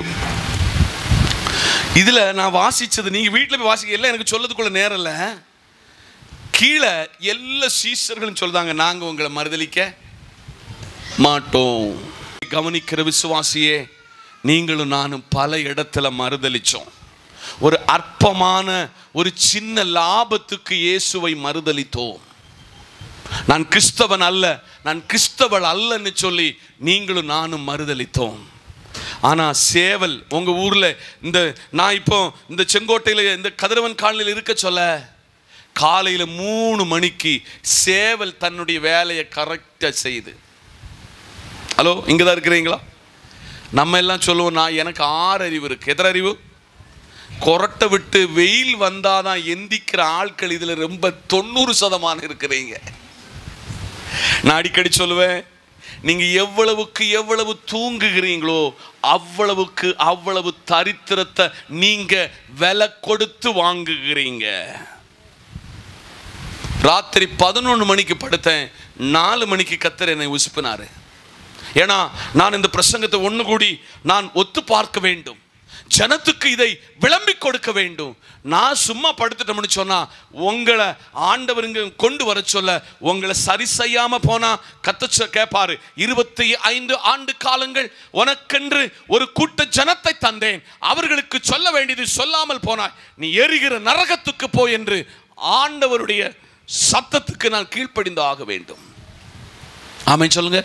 இதுல நான் வாசிச்சது நீங்க வீட்டுல போய் வாசிக்க எல்லாம் எனக்கு சொல்லதுக்குள்ள நேரம் இல்ல கீழே எல்லா சீசர்களும் சொல்றாங்க நாங்க உங்களை மறுதலிக்க மாட்டோம் கவனிக்கிற விசுவாசியே நீங்களும் நானும் பல இடத்துல மறுதலிச்சோம் ஒரு அற்பமான ஒரு சின்ன லாபத்துக்கு இயேசுவை மறுதலித்தோம் நான் கிறிஸ்தவன் அல்ல நான் கிறிஸ்தவள் அல்லன்னு சொல்லி நீங்களும் நானும் மறுதலித்தோம் ஆனா சேவல் உங்க ஊர்ல இந்த நான் இப்போ இந்த செங்கோட்டையில இந்த கதிரவன் காலனியில் இருக்க சொல்ல காலையில மூணு மணிக்கு சேவல் தன்னுடைய வேலையை கரெக்டா செய்யுது ஹலோ இங்க தான் இருக்கிறீங்களா நம்ம எல்லாம் சொல்லுவோம் நான் எனக்கு ஆறு அறிவு இருக்கு எத்தனை அறிவு கொரட்டை விட்டு வெயில் வந்தாதான் எந்திக்கிற ஆட்கள் இதுல ரொம்ப தொண்ணூறு சதமானம் இருக்கிறீங்க நான் அடிக்கடி சொல்லுவேன் நீங்க எவ்வளவுக்கு எவ்வளவு தூங்குகிறீங்களோ அவ்வளவுக்கு அவ்வளவு தரித்திரத்தை நீங்க விலை கொடுத்து வாங்குகிறீங்க ராத்திரி பதினொன்று மணிக்கு படுத்தேன் நாலு மணிக்கு கத்தர் என்னை உசுப்பினாரு ஏன்னா நான் இந்த பிரசங்கத்தை ஒன்று கூடி நான் ஒத்து பார்க்க வேண்டும் ஜனத்துக்கு இதை விளம்பிக் கொடுக்க வேண்டும் நான் சும்மா படுத்துட்டோம்னு சொன்னா உங்களை ஆண்டவர் இங்க கொண்டு வர சொல்ல உங்களை சரி செய்யாம போனா கத்த கேட்பாரு இருபத்தி ஐந்து ஆண்டு காலங்கள் உனக்கென்று ஒரு கூட்ட ஜனத்தை தந்தேன் அவர்களுக்கு சொல்ல வேண்டியது சொல்லாமல் போனாய் நீ எரிகிற நரகத்துக்கு போ என்று ஆண்டவருடைய சத்தத்துக்கு நான் கீழ்ப்படிந்து ஆக வேண்டும் ஆமென் சொல்லுங்க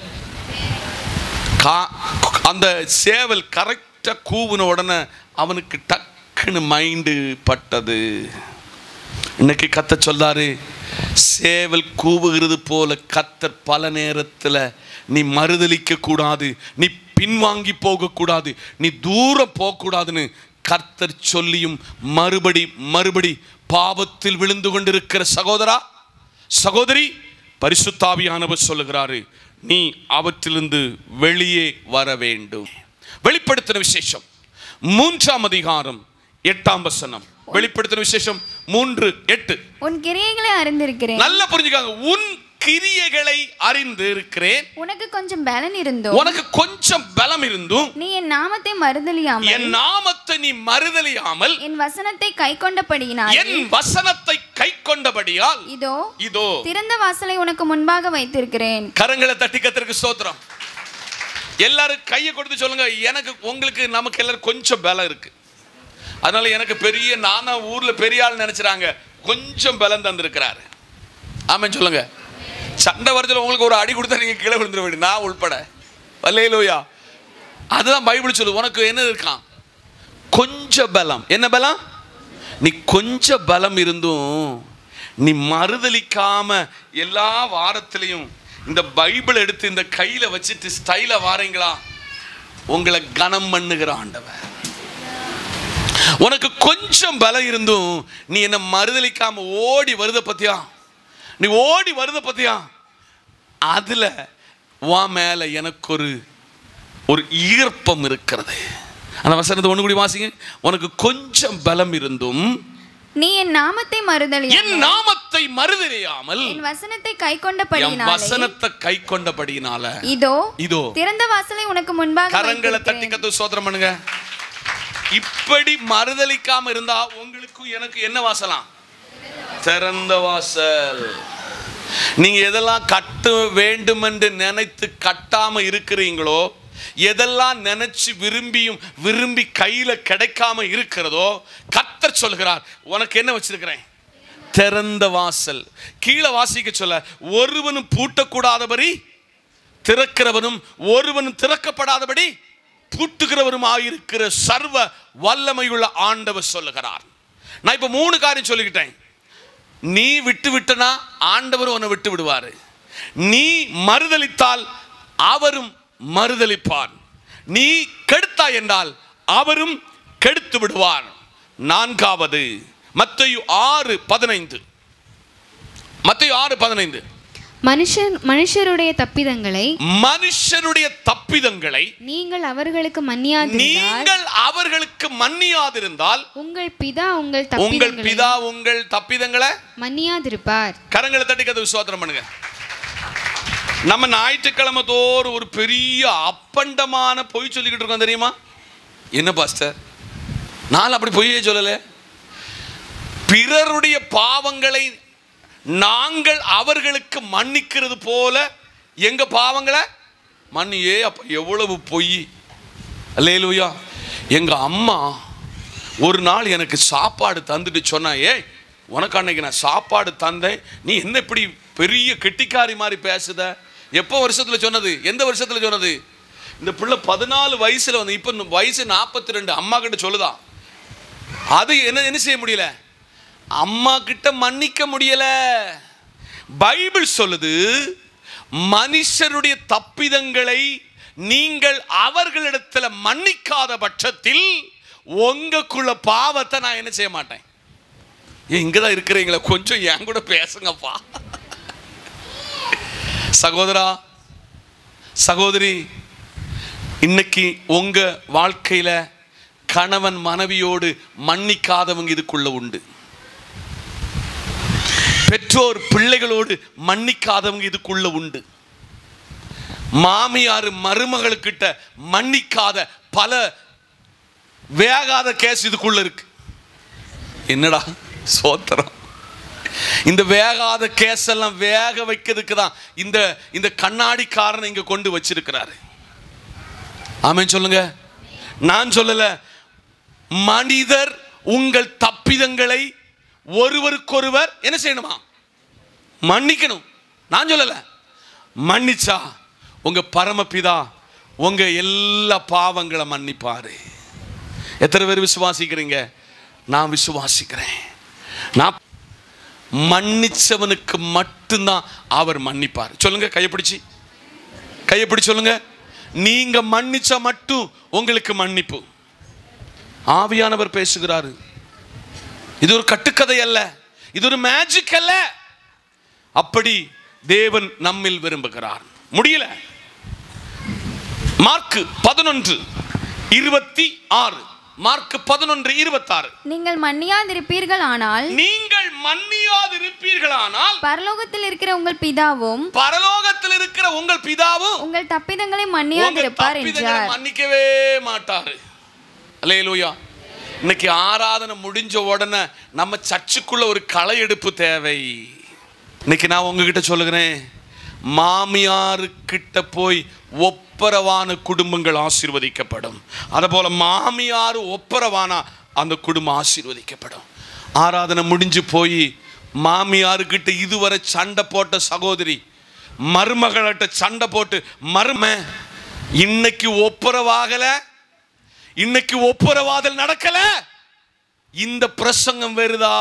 கா- அந்த சேவல் கரெக்டாக கூவுன உடனே அவனுக்கு டக்குன்னு மைண்டு பட்டது இன்னைக்கு கத்த சொல்றாரு சேவல் கூவுகிறது போல கத்தர் பல நேரத்தில் நீ மறுதலிக்க கூடாது நீ பின்வாங்கி போகக்கூடாது நீ தூரம் போகக்கூடாதுன்னு கர்த்தர் சொல்லியும் மறுபடி மறுபடி பாவத்தில் விழுந்து கொண்டிருக்கிற சகோதரா சகோதரி பரிசுத்தாவியானவர் சொல்லுகிறாரு நீ அவற்றிலிருந்து வெளியே வர வேண்டும் வெளிப்படுத்தின விசேஷம் மூன்றாம் அதிகாரம் எட்டாம் வசனம் வெளிப்படுத்தின விசேஷம் மூன்று எட்டு உன் கிரியைகளை அறிந்திருக்கிறேன் நல்லா புரிஞ்சுக்காங்க உன் கிரியைகளை அறிந்து இருக்கிறேன் உனக்கு கொஞ்சம் பலன் இருந்தோ உனக்கு கொஞ்சம் பலம் இருந்தும் நீ என் நாமத்தை மறுதலியாமல் என் நாமத்தை நீ மறுதலியாமல் என் வசனத்தை கை கொண்டபடியினால் என் வசனத்தை கை கொண்டபடியால் இதோ இதோ திறந்த வாசலை உனக்கு முன்பாக வைத்திருக்கிறேன் கரங்களை தட்டி கத்திற்கு ஸ்தோத்திரம் எல்லாரும் கையை கொடுத்து சொல்லுங்க எனக்கு உங்களுக்கு நமக்கு எல்லாரும் கொஞ்சம் பலம் இருக்கு அதனால எனக்கு பெரிய நானா ஊர்ல பெரிய ஆள் நினைச்சுறாங்க கொஞ்சம் பலம் தந்திருக்கிறாரு ஆமென் சொல்லுங்க சண்டை வரதுல உங்களுக்கு ஒரு அடி கொடுத்தா நீங்க கீழே விழுந்துட வேண்டிய நான் உள்பட வல்லையிலோயா அதுதான் பைபிள் சொல்லு உனக்கு என்ன இருக்கான் கொஞ்சம் பலம் என்ன பலம் நீ கொஞ்சம் பலம் இருந்தும் நீ மறுதலிக்காம எல்லா வாரத்திலையும் இந்த பைபிள் எடுத்து இந்த கையில வச்சுட்டு ஸ்டைல வாரீங்களா உங்களை கனம் பண்ணுகிற ஆண்டவர் உனக்கு கொஞ்சம் பலம் இருந்தும் நீ என்ன மறுதலிக்காம ஓடி வருத பத்தியா நீ ஓடி வருத பத்தியா அதுல உன் மேல எனக்கு ஒரு ஒரு ஈர்ப்பம் இருக்கிறது அந்த வசனத்தை ஒண்ணு கூடி வாசிங்க உனக்கு கொஞ்சம் பலம் இருந்தும் நீ என் நாமத்தை மறுதலியாமல் என் நாமத்தை மறுதலியாமல் என் வசனத்தை கை என் கொண்டபடியினாலே வசனத்தை கை கொண்டபடியினால இதோ இதோ திறந்த வாசலை உனக்கு முன்பாக கரங்களை தட்டி வைத்திருக்கிறேன். கத்து சோதரம் பண்ணுங்க இப்படி மறுதலிக்காம இருந்தா உங்களுக்கும் எனக்கு என்ன வாசலாம் திறந்த வாசல் நீங்க எதெல்லாம் கட்ட வேண்டும் என்று நினைத்து கட்டாம இருக்கிறீங்களோ எதெல்லாம் நினைச்சு விரும்பியும் விரும்பி கையில கிடைக்காம இருக்கிறதோ கத்தர் சொல்கிறார் உனக்கு என்ன வச்சிருக்கிறேன் திறந்த வாசல் கீழே வாசிக்க சொல்ல ஒருவனும் பூட்டக்கூடாதபடி திறக்கிறவனும் ஒருவனும் திறக்கப்படாதபடி பூட்டுகிறவரும் ஆயிருக்கிற சர்வ வல்லமையுள்ள ஆண்டவர் சொல்லுகிறார் நான் இப்ப மூணு காரியம் சொல்லிக்கிட்டேன் நீ விட்டு விட்டனா ஆண்டவர் உன்னை விட்டு விடுவாரு நீ மறுதலித்தால் அவரும் மறுதலிப்பார் நீ கெடுத்தாய் என்றால் அவரும் கெடுத்து விடுவார் நான்காவது மத்தேயு ஆறு பதினைந்து மத்தேயு ஆறு பதினைந்து மனுஷன் மனுஷருடைய தப்பிதங்களை மனுஷனுடைய தப்பிதங்களை நீங்கள் அவர்களுக்கு மன்னியாதிருந்தால் நீங்கள் அவர்களுக்கு மன்னியாதிருந்தால் உங்கள் பிதா உங்கள் உங்கள் தப்பிதங்களை பிதா உங்கள் தப்பிதங்களை மன்னியாதிருப்பார் சோதரம் கரங்களை தட்டி கதை விசுவாத்திரம் பண்ணுங்க நம்ம ஞாயிற்றுக்கிழமை தோறும் ஒரு பெரிய அப்பண்டமான பொய் சொல்லிக்கிட்டு இருக்கோம் தெரியுமா என்ன பாஸ்டர் நான் அப்படி பொய்யே சொல்லல பிறருடைய பாவங்களை நாங்கள் அவர்களுக்கு மன்னிக்கிறது போல எங்க பாவங்களை மன்னியே அப்ப எவ்வளவு பொய் அல்லேலூயா எங்க அம்மா ஒரு நாள் எனக்கு சாப்பாடு தந்துட்டு சொன்னா ஏய் உனக்கு அன்னைக்கு நான் சாப்பாடு தந்தேன் நீ என்ன இப்படி பெரிய கெட்டிக்காரி மாதிரி பேசுத எப்போ வருஷத்துல சொன்னது எந்த வருஷத்துல சொன்னது இந்த பிள்ளை பதினாலு வயசுல வந்து இப்போ வயசு நாற்பத்தி ரெண்டு அம்மா கிட்ட சொல்லுதா அது என்ன என்ன செய்ய முடியல அம்மா கிட்ட மன்னிக்க முடியல பைபிள் சொல்லுது மனுஷருடைய தப்பிதங்களை நீங்கள் அவர்களிடத்துல மன்னிக்காத பட்சத்தில் உங்களுக்குள்ள பாவத்தை நான் என்ன செய்ய மாட்டேன் ஏன் இங்கதான் இருக்கிறீங்களா கொஞ்சம் என் கூட பேசுங்கப்பா சகோதரா சகோதரி இன்னைக்கு உங்க வாழ்க்கையில கணவன் மனைவியோடு மன்னிக்காதவங்க இதுக்குள்ள உண்டு பெற்றோர் பிள்ளைகளோடு மன்னிக்காதவங்க இதுக்குள்ள உண்டு மாமியார் மருமகளுக்கிட்ட மன்னிக்காத பல வேகாத கேஸ் இதுக்குள்ள இருக்கு என்னடா சோத்திரம் இந்த வேகாத கேஸ் எல்லாம் வேக வைக்கிறதுக்கு தான் இந்த இந்த கண்ணாடிக்காரனை இங்க கொண்டு வச்சிருக்கிறாரு ஆமென் சொல்லுங்க நான் சொல்லல மனிதர் உங்கள் தப்பிதங்களை ஒருவருக்கொருவர் என்ன செய்யணுமா மன்னிக்கணும் நான் சொல்லல மன்னிச்சா உங்க பரமபிதா உங்க எல்லா பாவங்களை மன்னிப்பாரு எத்தனை பேர் விசுவாசிக்கிறீங்க நான் விசுவாசிக்கிறேன் நான் மன்னிச்சவனுக்கு மட்டும்தான் அவர் மன்னிப்பார் சொல்லுங்க கையை பிடிச்சி கையை பிடிச்சு சொல்லுங்க நீங்க மன்னிச்சா மட்டும் உங்களுக்கு மன்னிப்பு ஆவியானவர் பேசுகிறாரு இது ஒரு கட்டுக்கதை அல்ல இது ஒரு மேஜிக் அல்ல அப்படி தேவன் நம்மில் விரும்புகிறார் முடியல மார்க்கு பதினொன்று இருபத்தி ஆறு மார்க்கு பதினொன்று இருபத்தாறு நீங்கள் மன்னியாதிருப்பீர்கள் ஆனால் நீங்கள் மன்னியாதிருப்பீர்களானால் பரலோகத்தில் இருக்கிற உங்கள் பிதாவும் பரலோகத்தில் இருக்கிற உங்கள் பிதாவும் உங்கள் தப்பிதங்களை உங்கள் மன்னியாதிருப்பார் தப்பிதங்களை என்றார் மன்னிக்கவே மாட்டாரு அல்லேலூயா இன்னைக்கு ஆராதனை முடிஞ்ச உடனே நம்ம சர்ச்சுக்குள்ள ஒரு களை எடுப்பு தேவை இன்னைக்கு நான் உங்ககிட்ட சொல்லுகிறேன் மாமியாருக்கிட்ட போய் ஒப்பரவான குடும்பங்கள் ஆசீர்வதிக்கப்படும் அதுபோல மாமியார் ஒப்பரவானா அந்த குடும்பம் ஆசீர்வதிக்கப்படும் ஆராதனை முடிஞ்சு போய் மாமியாருக்கிட்ட இதுவரை சண்டை போட்ட சகோதரி மருமகள்கிட்ட சண்டை போட்டு மரும இன்னைக்கு ஒப்புரவாகல இன்னைக்கு ஒப்புரவாதல் நடக்கல இந்த பிரசங்கம் வருதா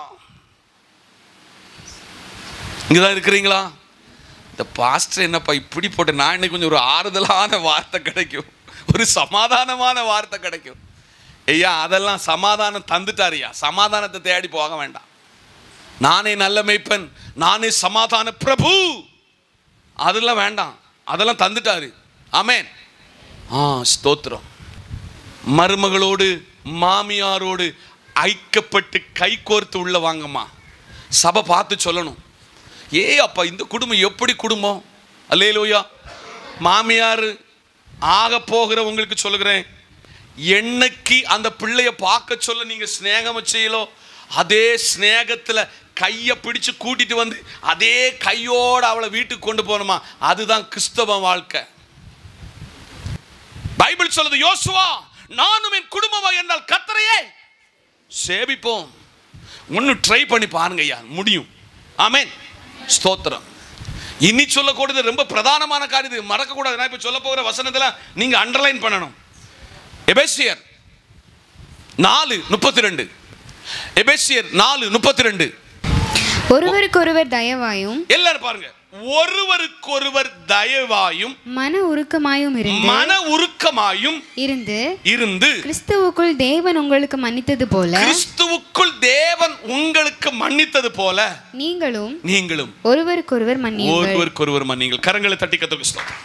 இங்கதான் இருக்கிறீங்களா இந்த பாஸ்டர் என்னப்பா இப்படி போட்டு நான் இன்னைக்கு கொஞ்சம் ஒரு ஆறுதலான வார்த்தை கிடைக்கும் ஒரு சமாதானமான வார்த்தை கிடைக்கும் ஐயா அதெல்லாம் சமாதானம் தந்துட்டாருயா சமாதானத்தை தேடி போக வேண்டாம் நானே நல்ல மெய்ப்பன் நானே சமாதான பிரபு அதெல்லாம் வேண்டாம் அதெல்லாம் தந்துட்டாரு ஆமென் ஆ ஸ்தோத்திரம் மருமகளோடு மாமியாரோடு ஐக்கப்பட்டு கை கோர்த்து உள்ள வாங்கம்மா சபை பார்த்து சொல்லணும் ஏ அப்பா இந்த குடும்பம் எப்படி குடும்பம் அல்லேலூயா மாமியார் ஆக போகிற உங்களுக்கு சொல்லுகிறேன் என்னைக்கு அந்த பிள்ளைய பார்க்க சொல்ல நீங்க சிநேகம் செய்யலோ அதே சிநேகத்துல கையை பிடிச்சு கூட்டிட்டு வந்து அதே கையோட அவளை வீட்டுக்கு கொண்டு போகணுமா அதுதான் கிறிஸ்தவ வாழ்க்கை பைபிள் சொல்லுது யோசுவா நானும் என் குடும்பமா என்றால் கத்தரையே சேவிப்போம் ஒன்று ட்ரை பண்ணி பாருங்க ஐயா முடியும் ஆமென் ஸ்தோத்திரம் இனி சொல்லக்கூடியது ரொம்ப பிரதானமான காரியம் இது மறக்கக்கூடாது நான் இப்போ சொல்ல போகிற வசனத்தில் நீங்கள் அண்டர்லைன் பண்ணணும் எபேசியர் நாலு முப்பத்தி ரெண்டு எபேசியர் நாலு முப்பத்தி ரெண்டு ஒருவருக்கொருவர் தயவாயும் எல்லாரும் பாருங்க ஒருவருக்கொருவர் தயவாயும் மன உருக்கமாயும் இருந்து மன உருக்கமாயும் இருந்து இருந்து கிறிஸ்துவுக்குள் தேவன் உங்களுக்கு மன்னித்தது போல கிறிஸ்துவுக்குள் தேவன் உங்களுக்கு மன்னித்தது போல நீங்களும் நீங்களும் ஒருவருக்கொருவர் மன்னியுங்கள் ஒருவருக்கொருவர் மன்னிங்கள் கரங்களை தட்டி கத்துக்கு ஸ்தோத்திரம்.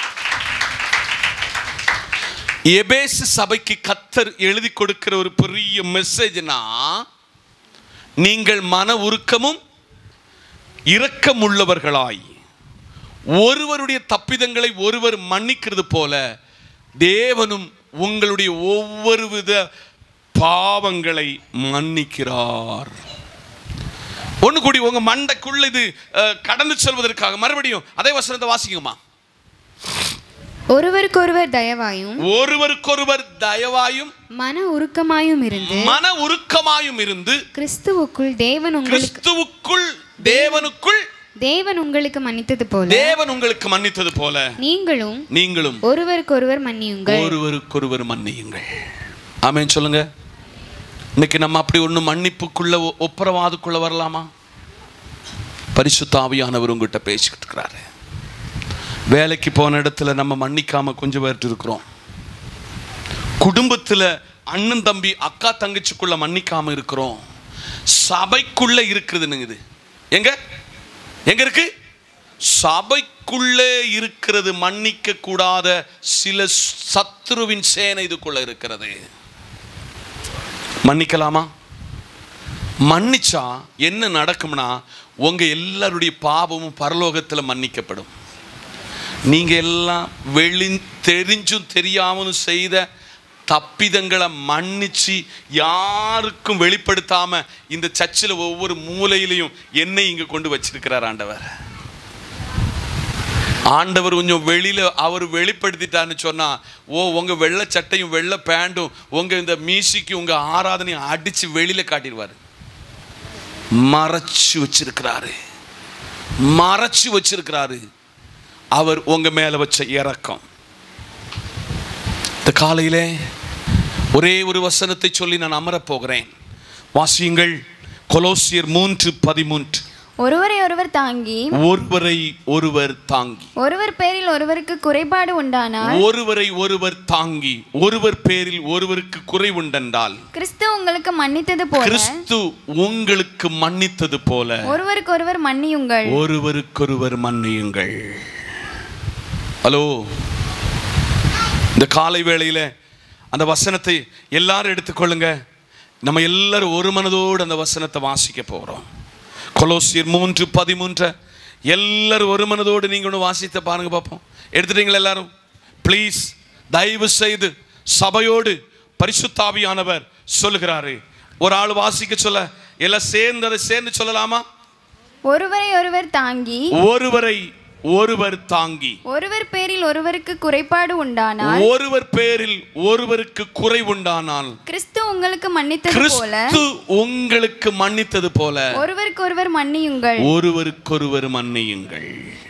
எபேசு சபைக்கு கத்தர் எழுதி கொடுக்கிற ஒரு பெரிய மெசேஜ்னா நீங்கள் மன உருக்கமும் இரக்கமுள்ளவர்களாய் ஒருவருடைய தப்பிதங்களை ஒருவர் மன்னிக்கிறது போல தேவனும் உங்களுடைய ஒவ்வொரு வித பாவங்களை மன்னிக்கிறார் ஒன்று கூடி உங்க மண்டைக்குள்ள இது அஹ், கடந்து செல்வதற்காக மறுபடியும் அதே வசனத்தை வாசிக்குமா ஒருவருக்கொருவர் தயவாயும் ஒருவருக்கொருவர் தயவாயும் மன உருக்கமாயும் இருந்து மன உருக்கமாயும் இருந்து கிறிஸ்துவுக்குள் தேவன் உங்களுக்கு கிறிஸ்துவுக்குள் தேவனுக்குள் தேவன் உங்களுக்கு மன்னித்தது போல தேவன் உங்களுக்கு மன்னித்தது போல நீங்களும் நீங்களும் ஒருவருக்கொருவர் மன்னியுங்கள் ஒருவருக்கொருவர் மன்னியுங்கள் ஆமென் சொல்லுங்க இன்னைக்கு நம்ம அப்படி ஒன்று மன்னிப்புக்குள்ள ஒ- ஒப்புரவாதுக்குள்ள வரலாமா பரிசுத்த ஆவியானவர் உங்ககிட்ட பேசிக்கிட்டு இருக்கிறாரு வேலைக்கு போன இடத்துல நம்ம மன்னிக்காம கொஞ்சம் பேர்ட்டு இருக்கிறோம் குடும்பத்தில் அண்ணன் தம்பி அக்கா தங்கச்சிக்குள்ள மன்னிக்காம இருக்கிறோம் சபைக்குள்ள இருக்குதுன்னு இது எங்க எங்க இருக்கு சபைக்குள்ளே இருக்கிறது மன்னிக்க கூடாத சில சத்துருவின் சேனை இதுக்குள்ள இருக்கிறது மன்னிக்கலாமா மன்னிச்சா என்ன நடக்கும்னா உங்க எல்லாருடைய பாவமும் பரலோகத்தில் மன்னிக்கப்படும் நீங்க எல்லாம் வெளி தெரிஞ்சும் தெரியாமலும் செய்த தப்பிதங்களை மன்னிச்சு யாருக்கும் வெளிப்படுத்தாம இந்த சர்ச்சில் ஒவ்வொரு மூலையிலையும் என்னை இங்க கொண்டு வச்சிருக்கிறார் ஆண்டவர் ஆண்டவர் கொஞ்சம் வெளியில அவர் வெளிப்படுத்திட்டான்னு சொன்னா ஓ உங்க வெள்ளை சட்டையும் வெள்ளை பேண்டும் உங்க இந்த மியூசிக்கும் உங்க ஆராதனையும் அடிச்சு வெளியில காட்டிடுவாரு மறைச்சு வச்சிருக்கிறாரு மறைச்சு வச்சிருக்கிறாரு அவர் உங்க மேல வச்ச இறக்கம் இந்த காலையிலே ஒரே ஒரு வசனத்தை சொல்லி நான் அமரப் போகிறேன் வாசியுங்கள் கொலோசியர் மூன்று பதிமூன்று ஒருவரை ஒருவர் தாங்கி ஒருவரை ஒருவர் தாங்கி ஒருவர் பேரில் ஒருவருக்கு குறைபாடு உண்டானால் ஒருவரை ஒருவர் தாங்கி ஒருவர் பேரில் ஒருவருக்கு குறைவுண்டென்றால் கிறிஸ்து உங்களுக்கு மன்னித்தது போல கிறிஸ்து உங்களுக்கு மன்னித்தது போல ஒருவருக்கு ஒருவர் மன்னியுங்கள் ஒருவருக்கொருவர் மன்னியுங்கள் ஹலோ இந்த காலை வேளையில அந்த வசனத்தை எல்லாரும் எடுத்துக்கொள்ளுங்க நம்ம எல்லாரும் ஒரு மனதோடு அந்த வசனத்தை வாசிக்க போகிறோம் கொலோசியர் மூன்று பதிமூன்று எல்லாரும் ஒரு மனதோடு நீங்க ஒன்று வாசித்த பாருங்க பார்ப்போம் எடுத்துட்டீங்களா எல்லாரும் ப்ளீஸ் தயவு செய்து சபையோடு பரிசுத்தாவியானவர் சொல்லுகிறாரு ஒரு ஆள் வாசிக்க சொல்ல எல்லாம் சேர்ந்து அதை சேர்ந்து சொல்லலாமா ஒருவரை ஒருவர் தாங்கி ஒருவரை ஒருவர் தாங்கி ஒருவர் பேரில் ஒருவருக்கு குறைபாடு உண்டானால் ஒருவர் பேரில் ஒருவருக்கு குறைவுண்டானால் கிறிஸ்து உங்களுக்கு மன்னித்தது போல கிறிஸ்து உங்களுக்கு மன்னித்தது போல ஒருவருக்கு ஒருவர் மன்னியுங்கள் ஒருவருக்கொருவர் மன்னியுங்கள்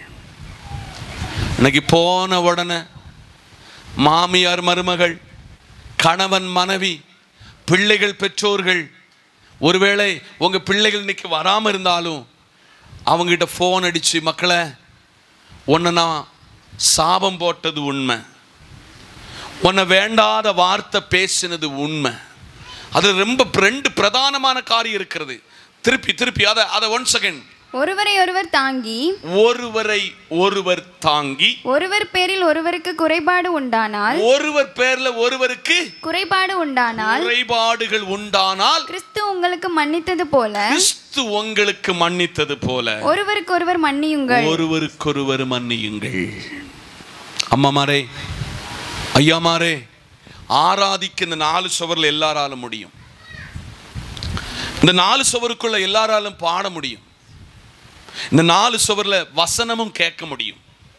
இன்னைக்கு போன உடனே மாமியார் மருமகள் கணவன் மனைவி பிள்ளைகள் பெற்றோர்கள் ஒருவேளை உங்க பிள்ளைகள் இன்னைக்கு வராம இருந்தாலும் அவங்ககிட்ட ஃபோன் அடிச்சு மக்களை உன்னை நான் சாபம் போட்டது உண்மை உன்னை வேண்டாத வார்த்தை பேசினது உண்மை அது ரொம்ப ரெண்டு பிரதானமான காரியம் இருக்கிறது திருப்பி திருப்பி அதை அதை ஒன் செகண்ட் ஒருவரை ஒருவர் தாங்கி ஒருவரை ஒருவர் தாங்கி ஒருவர் பேரில் ஒருவருக்கு குறைபாடு உண்டானால் ஒருவர் பேர்ல ஒருவருக்கு குறைபாடு உண்டானால் குறைபாடுகள் உண்டானால் கிறிஸ்து உங்களுக்கு மன்னித்தது போல கிறிஸ்து உங்களுக்கு மன்னித்தது போல ஒருவருக்கு ஒருவர் மன்னியுங்கள் ஒருவருக்கொருவர் மன்னியுங்கள் அம்மாமாரே ஐயாமாரே ஆராதிக்க இந்த நாலு சுவரில் எல்லாராலும் முடியும் இந்த நாலு சுவருக்குள்ள எல்லாராலும் பாட முடியும் இந்த நாலு சுவரில் வசனமும் கேட்க முடியும்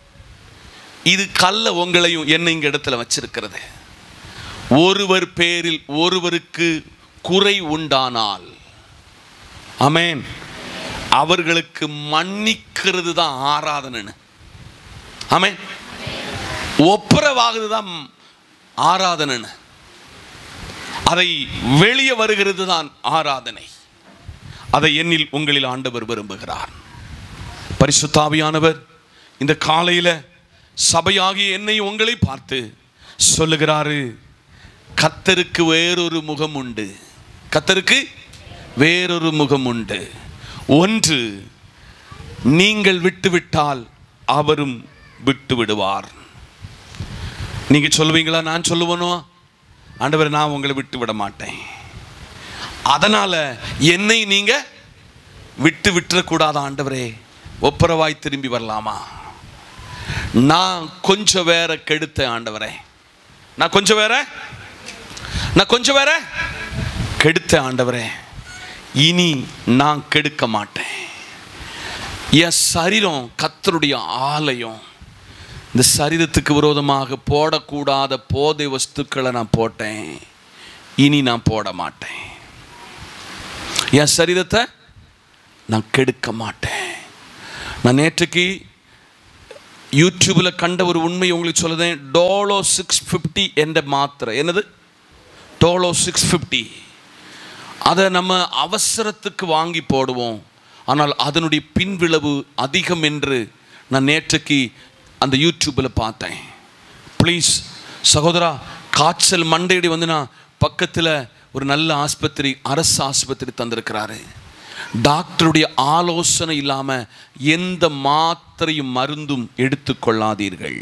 இது கல்ல உங்களையும் என்ன இங்க இடத்துல வச்சிருக்கிறது ஒருவர் பேரில் ஒருவருக்கு குறை உண்டானால் அமேன் அவர்களுக்கு மன்னிக்கிறது தான் ஆராதனைன்னு ஆமென் ஒப்புரவாகுது தான் ஆராதனைன்னு அதை வெளியே வருகிறது தான் ஆராதனை அதை என்னில் உங்களில் ஆண்டவர் விரும்புகிறார் பரிசுத்தாவியானவர் இந்த காலையில சபையாகிய என்னை உங்களை பார்த்து சொல்லுகிறாரு கத்தருக்கு வேறொரு முகம் உண்டு கத்தருக்கு வேறொரு முகம் உண்டு ஒன்று நீங்கள் விட்டுவிட்டால் அவரும் விட்டு விடுவார் நீங்க சொல்லுவீங்களா நான் சொல்லுவனோ ஆண்டவர் நான் உங்களை விட்டு விட மாட்டேன் அதனால என்னை நீங்க விட்டு விட்டுறக்கூடாத ஆண்டவரே ஒப்புரவாய் திரும்பி வரலாமா நான் கொஞ்சம் வேற கெடுத்த ஆண்டவரே நான் கொஞ்சம் வேற நான் கொஞ்சம் வேற கெடுத்த ஆண்டவரே இனி நான் கெடுக்க மாட்டேன் என் சரீரம் கத்தருடைய ஆலயம் இந்த சரீரத்துக்கு விரோதமாக போடக்கூடாத போதை வஸ்துக்களை நான் போட்டேன் இனி நான் போட மாட்டேன் என் சரீரத்தை நான் கெடுக்க மாட்டேன் நான் நேற்றுக்கு யூடியூப்பில் கண்ட ஒரு உண்மை உங்களுக்கு சொல்லுதேன் டோலோ சிக்ஸ் ஃபிஃப்டி என்ற மாத்திரை என்னது டோலோ சிக்ஸ் ஃபிஃப்டி அதை நம்ம அவசரத்துக்கு வாங்கி போடுவோம் ஆனால் அதனுடைய பின்விளைவு அதிகம் என்று நான் நேற்றுக்கு அந்த யூடியூப்பில் பார்த்தேன் ப்ளீஸ் சகோதரா காய்ச்சல் மண்டையடி வந்து நான் பக்கத்தில் ஒரு நல்ல ஆஸ்பத்திரி அரசு ஆஸ்பத்திரி தந்திருக்கிறாரு டாக்டருடைய ஆலோசனை இல்லாமல் எந்த மாத்திரையும் மருந்தும் எடுத்துக்கொள்ளாதீர்கள்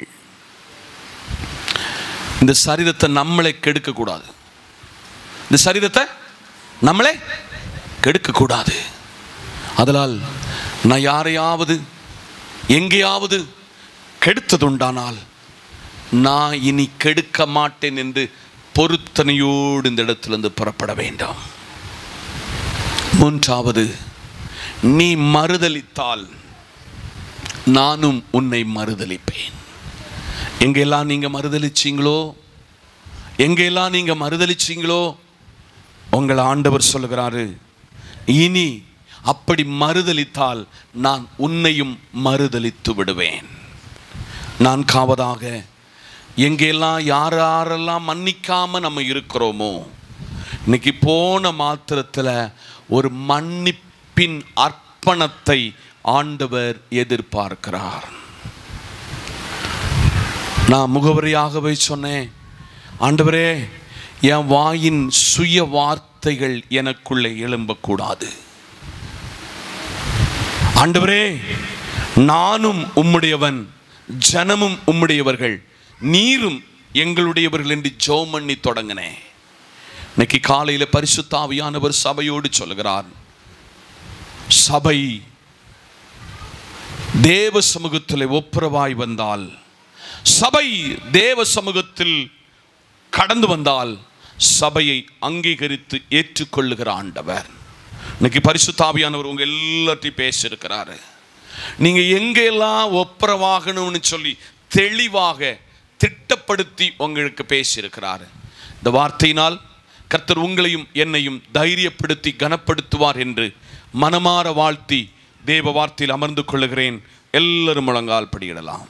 இந்த சரீரத்தை நம்மளே கெடுக்கக்கூடாது இந்த சரீரத்தை நம்மளே கெடுக்கக்கூடாது அதனால் நான் யாரையாவது எங்கேயாவது கெடுத்ததுண்டானால் நான் இனி கெடுக்க மாட்டேன் என்று பொருத்தனையோடு இந்த இடத்திலிருந்து புறப்பட வேண்டாம் மூன்றாவது நீ மறுதலித்தால் நானும் உன்னை மறுதலிப்பேன் எங்கெல்லாம் நீங்க மறுதலிச்சீங்களோ எங்கெல்லாம் நீங்க மறுதலிச்சீங்களோ உங்கள் ஆண்டவர் சொல்லுகிறாரு இனி அப்படி மறுதலித்தால் நான் உன்னையும் மறுதலித்து விடுவேன் நான் காவதாக எங்கெல்லாம் யார் யாரெல்லாம் மன்னிக்காம நம்ம இருக்கிறோமோ இன்னைக்கு போன மாத்திரத்தில் ஒரு மன்னிப்பின் அர்ப்பணத்தை ஆண்டவர் எதிர்பார்க்கிறார் நான் முகவரியாகவே சொன்னேன் ஆண்டவரே என் வாயின் சுய வார்த்தைகள் எனக்குள்ளே எழும்பக்கூடாது ஆண்டவரே நானும் உம்முடையவன் ஜனமும் உம்முடையவர்கள் நீரும் எங்களுடையவர்கள் என்று ஜெபம் பண்ணி தொடங்கினேன் இன்னைக்கு காலையில் பரிசுத்தாவியானவர் சபையோடு சொல்லுகிறார் சபை தேவ சமூகத்தில் ஒப்புரவாய் வந்தால் சபை தேவ சமூகத்தில் கடந்து வந்தால் சபையை அங்கீகரித்து ஏற்றுக்கொள்ளுகிற ஆண்டவர் இன்னைக்கு பரிசுத்தாவியானவர் உங்க எல்லாத்தையும் பேசியிருக்கிறாரு நீங்க எங்கெல்லாம் ஒப்புரவாகணும்னு சொல்லி தெளிவாக திட்டப்படுத்தி உங்களுக்கு பேசியிருக்கிறாரு இந்த வார்த்தையினால் கர்த்தர் உங்களையும் என்னையும் தைரியப்படுத்தி கனப்படுத்துவார் என்று மனமாற வாழ்த்தி தேவ வார்த்தையில் அமர்ந்து கொள்ளுகிறேன் எல்லாரும் முழங்கால் படியிடலாம்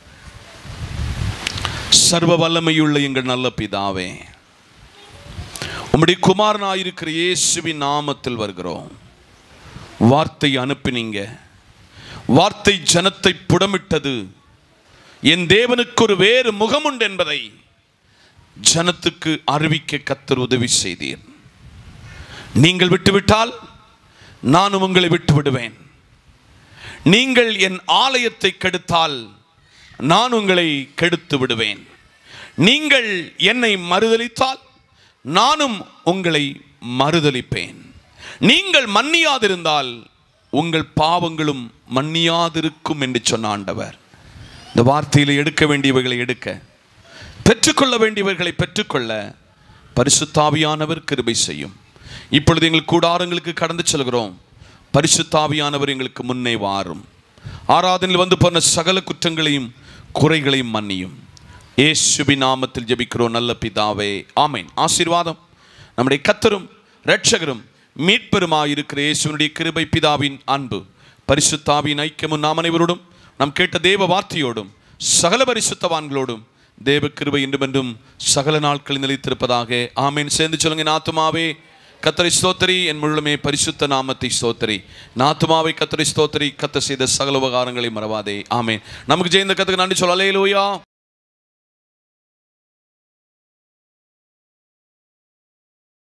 சர்வ வல்லமையுள்ள எங்கள் நல்ல பிதாவே உம்முடைய குமாரனாயிருக்கிற இயேசுவின் நாமத்தில் வருகிறோம் வார்த்தை அனுப்பினீங்க வார்த்தை ஜனத்தை புடமிட்டது என் தேவனுக்கு ஒரு வேறு முகம் உண்டு என்பதை ஜனத்துக்கு அறிவிக்க கத்தர் உதவி செய்தீர் நீங்கள் விட்டுவிட்டால் நானும் உங்களை விட்டு விடுவேன் நீங்கள் என் ஆலயத்தை கெடுத்தால் நான் உங்களை கெடுத்து விடுவேன் நீங்கள் என்னை மறுதலித்தால் நானும் உங்களை மறுதலிப்பேன் நீங்கள் மன்னியாதிருந்தால் உங்கள் பாவங்களும் மன்னியாதிருக்கும் என்று சொன்ன ஆண்டவர் இந்த வார்த்தையில் எடுக்க வேண்டியவைகளை எடுக்க பெற்றுக்கொள்ள வேண்டியவர்களை பெற்றுக்கொள்ள பரிசுத்தாவியானவர் கிருபை செய்யும் இப்பொழுது எங்கள் கூடாரங்களுக்கு கடந்து செல்கிறோம் பரிசுத்தாவியானவர் எங்களுக்கு முன்னே வாரும் ஆராதனையில் வந்து போன சகல குற்றங்களையும் குறைகளையும் மன்னியும் இயேசுவின் நாமத்தில் ஜெபிக்கிறோம் நல்ல பிதாவே ஆமென் ஆசீர்வாதம் நம்முடைய கத்தரும் இரட்சகரும் மீட்பெருமாயிருக்கிற இயேசுவனுடைய கிருபை பிதாவின் அன்பு பரிசுத்தாவின் ஐக்கியமும் நாம் அனைவரோடும் நாம் கேட்ட தேவ வார்த்தையோடும் சகல பரிசுத்தவான்களோடும் தேவ கிருபை இன்றுமென்றும் சகல நாட்களில் நிலைத்திருப்பதாக ஆமேன் சேர்ந்து சொல்லுங்க என் ஆத்துமாவே கத்தரை ஸ்தோத்திரி என் முழுமே பரிசுத்த நாமத்தை ஸ்தோத்திரி நாத்துமாவை கத்தரை ஸ்தோத்திரி கத்த செய்த சகல உபகாரங்களை மறவாதே ஆமேன் நமக்கு ஜெயந்த கத்துக்கு நன்றி சொல்ல அலையிலூயா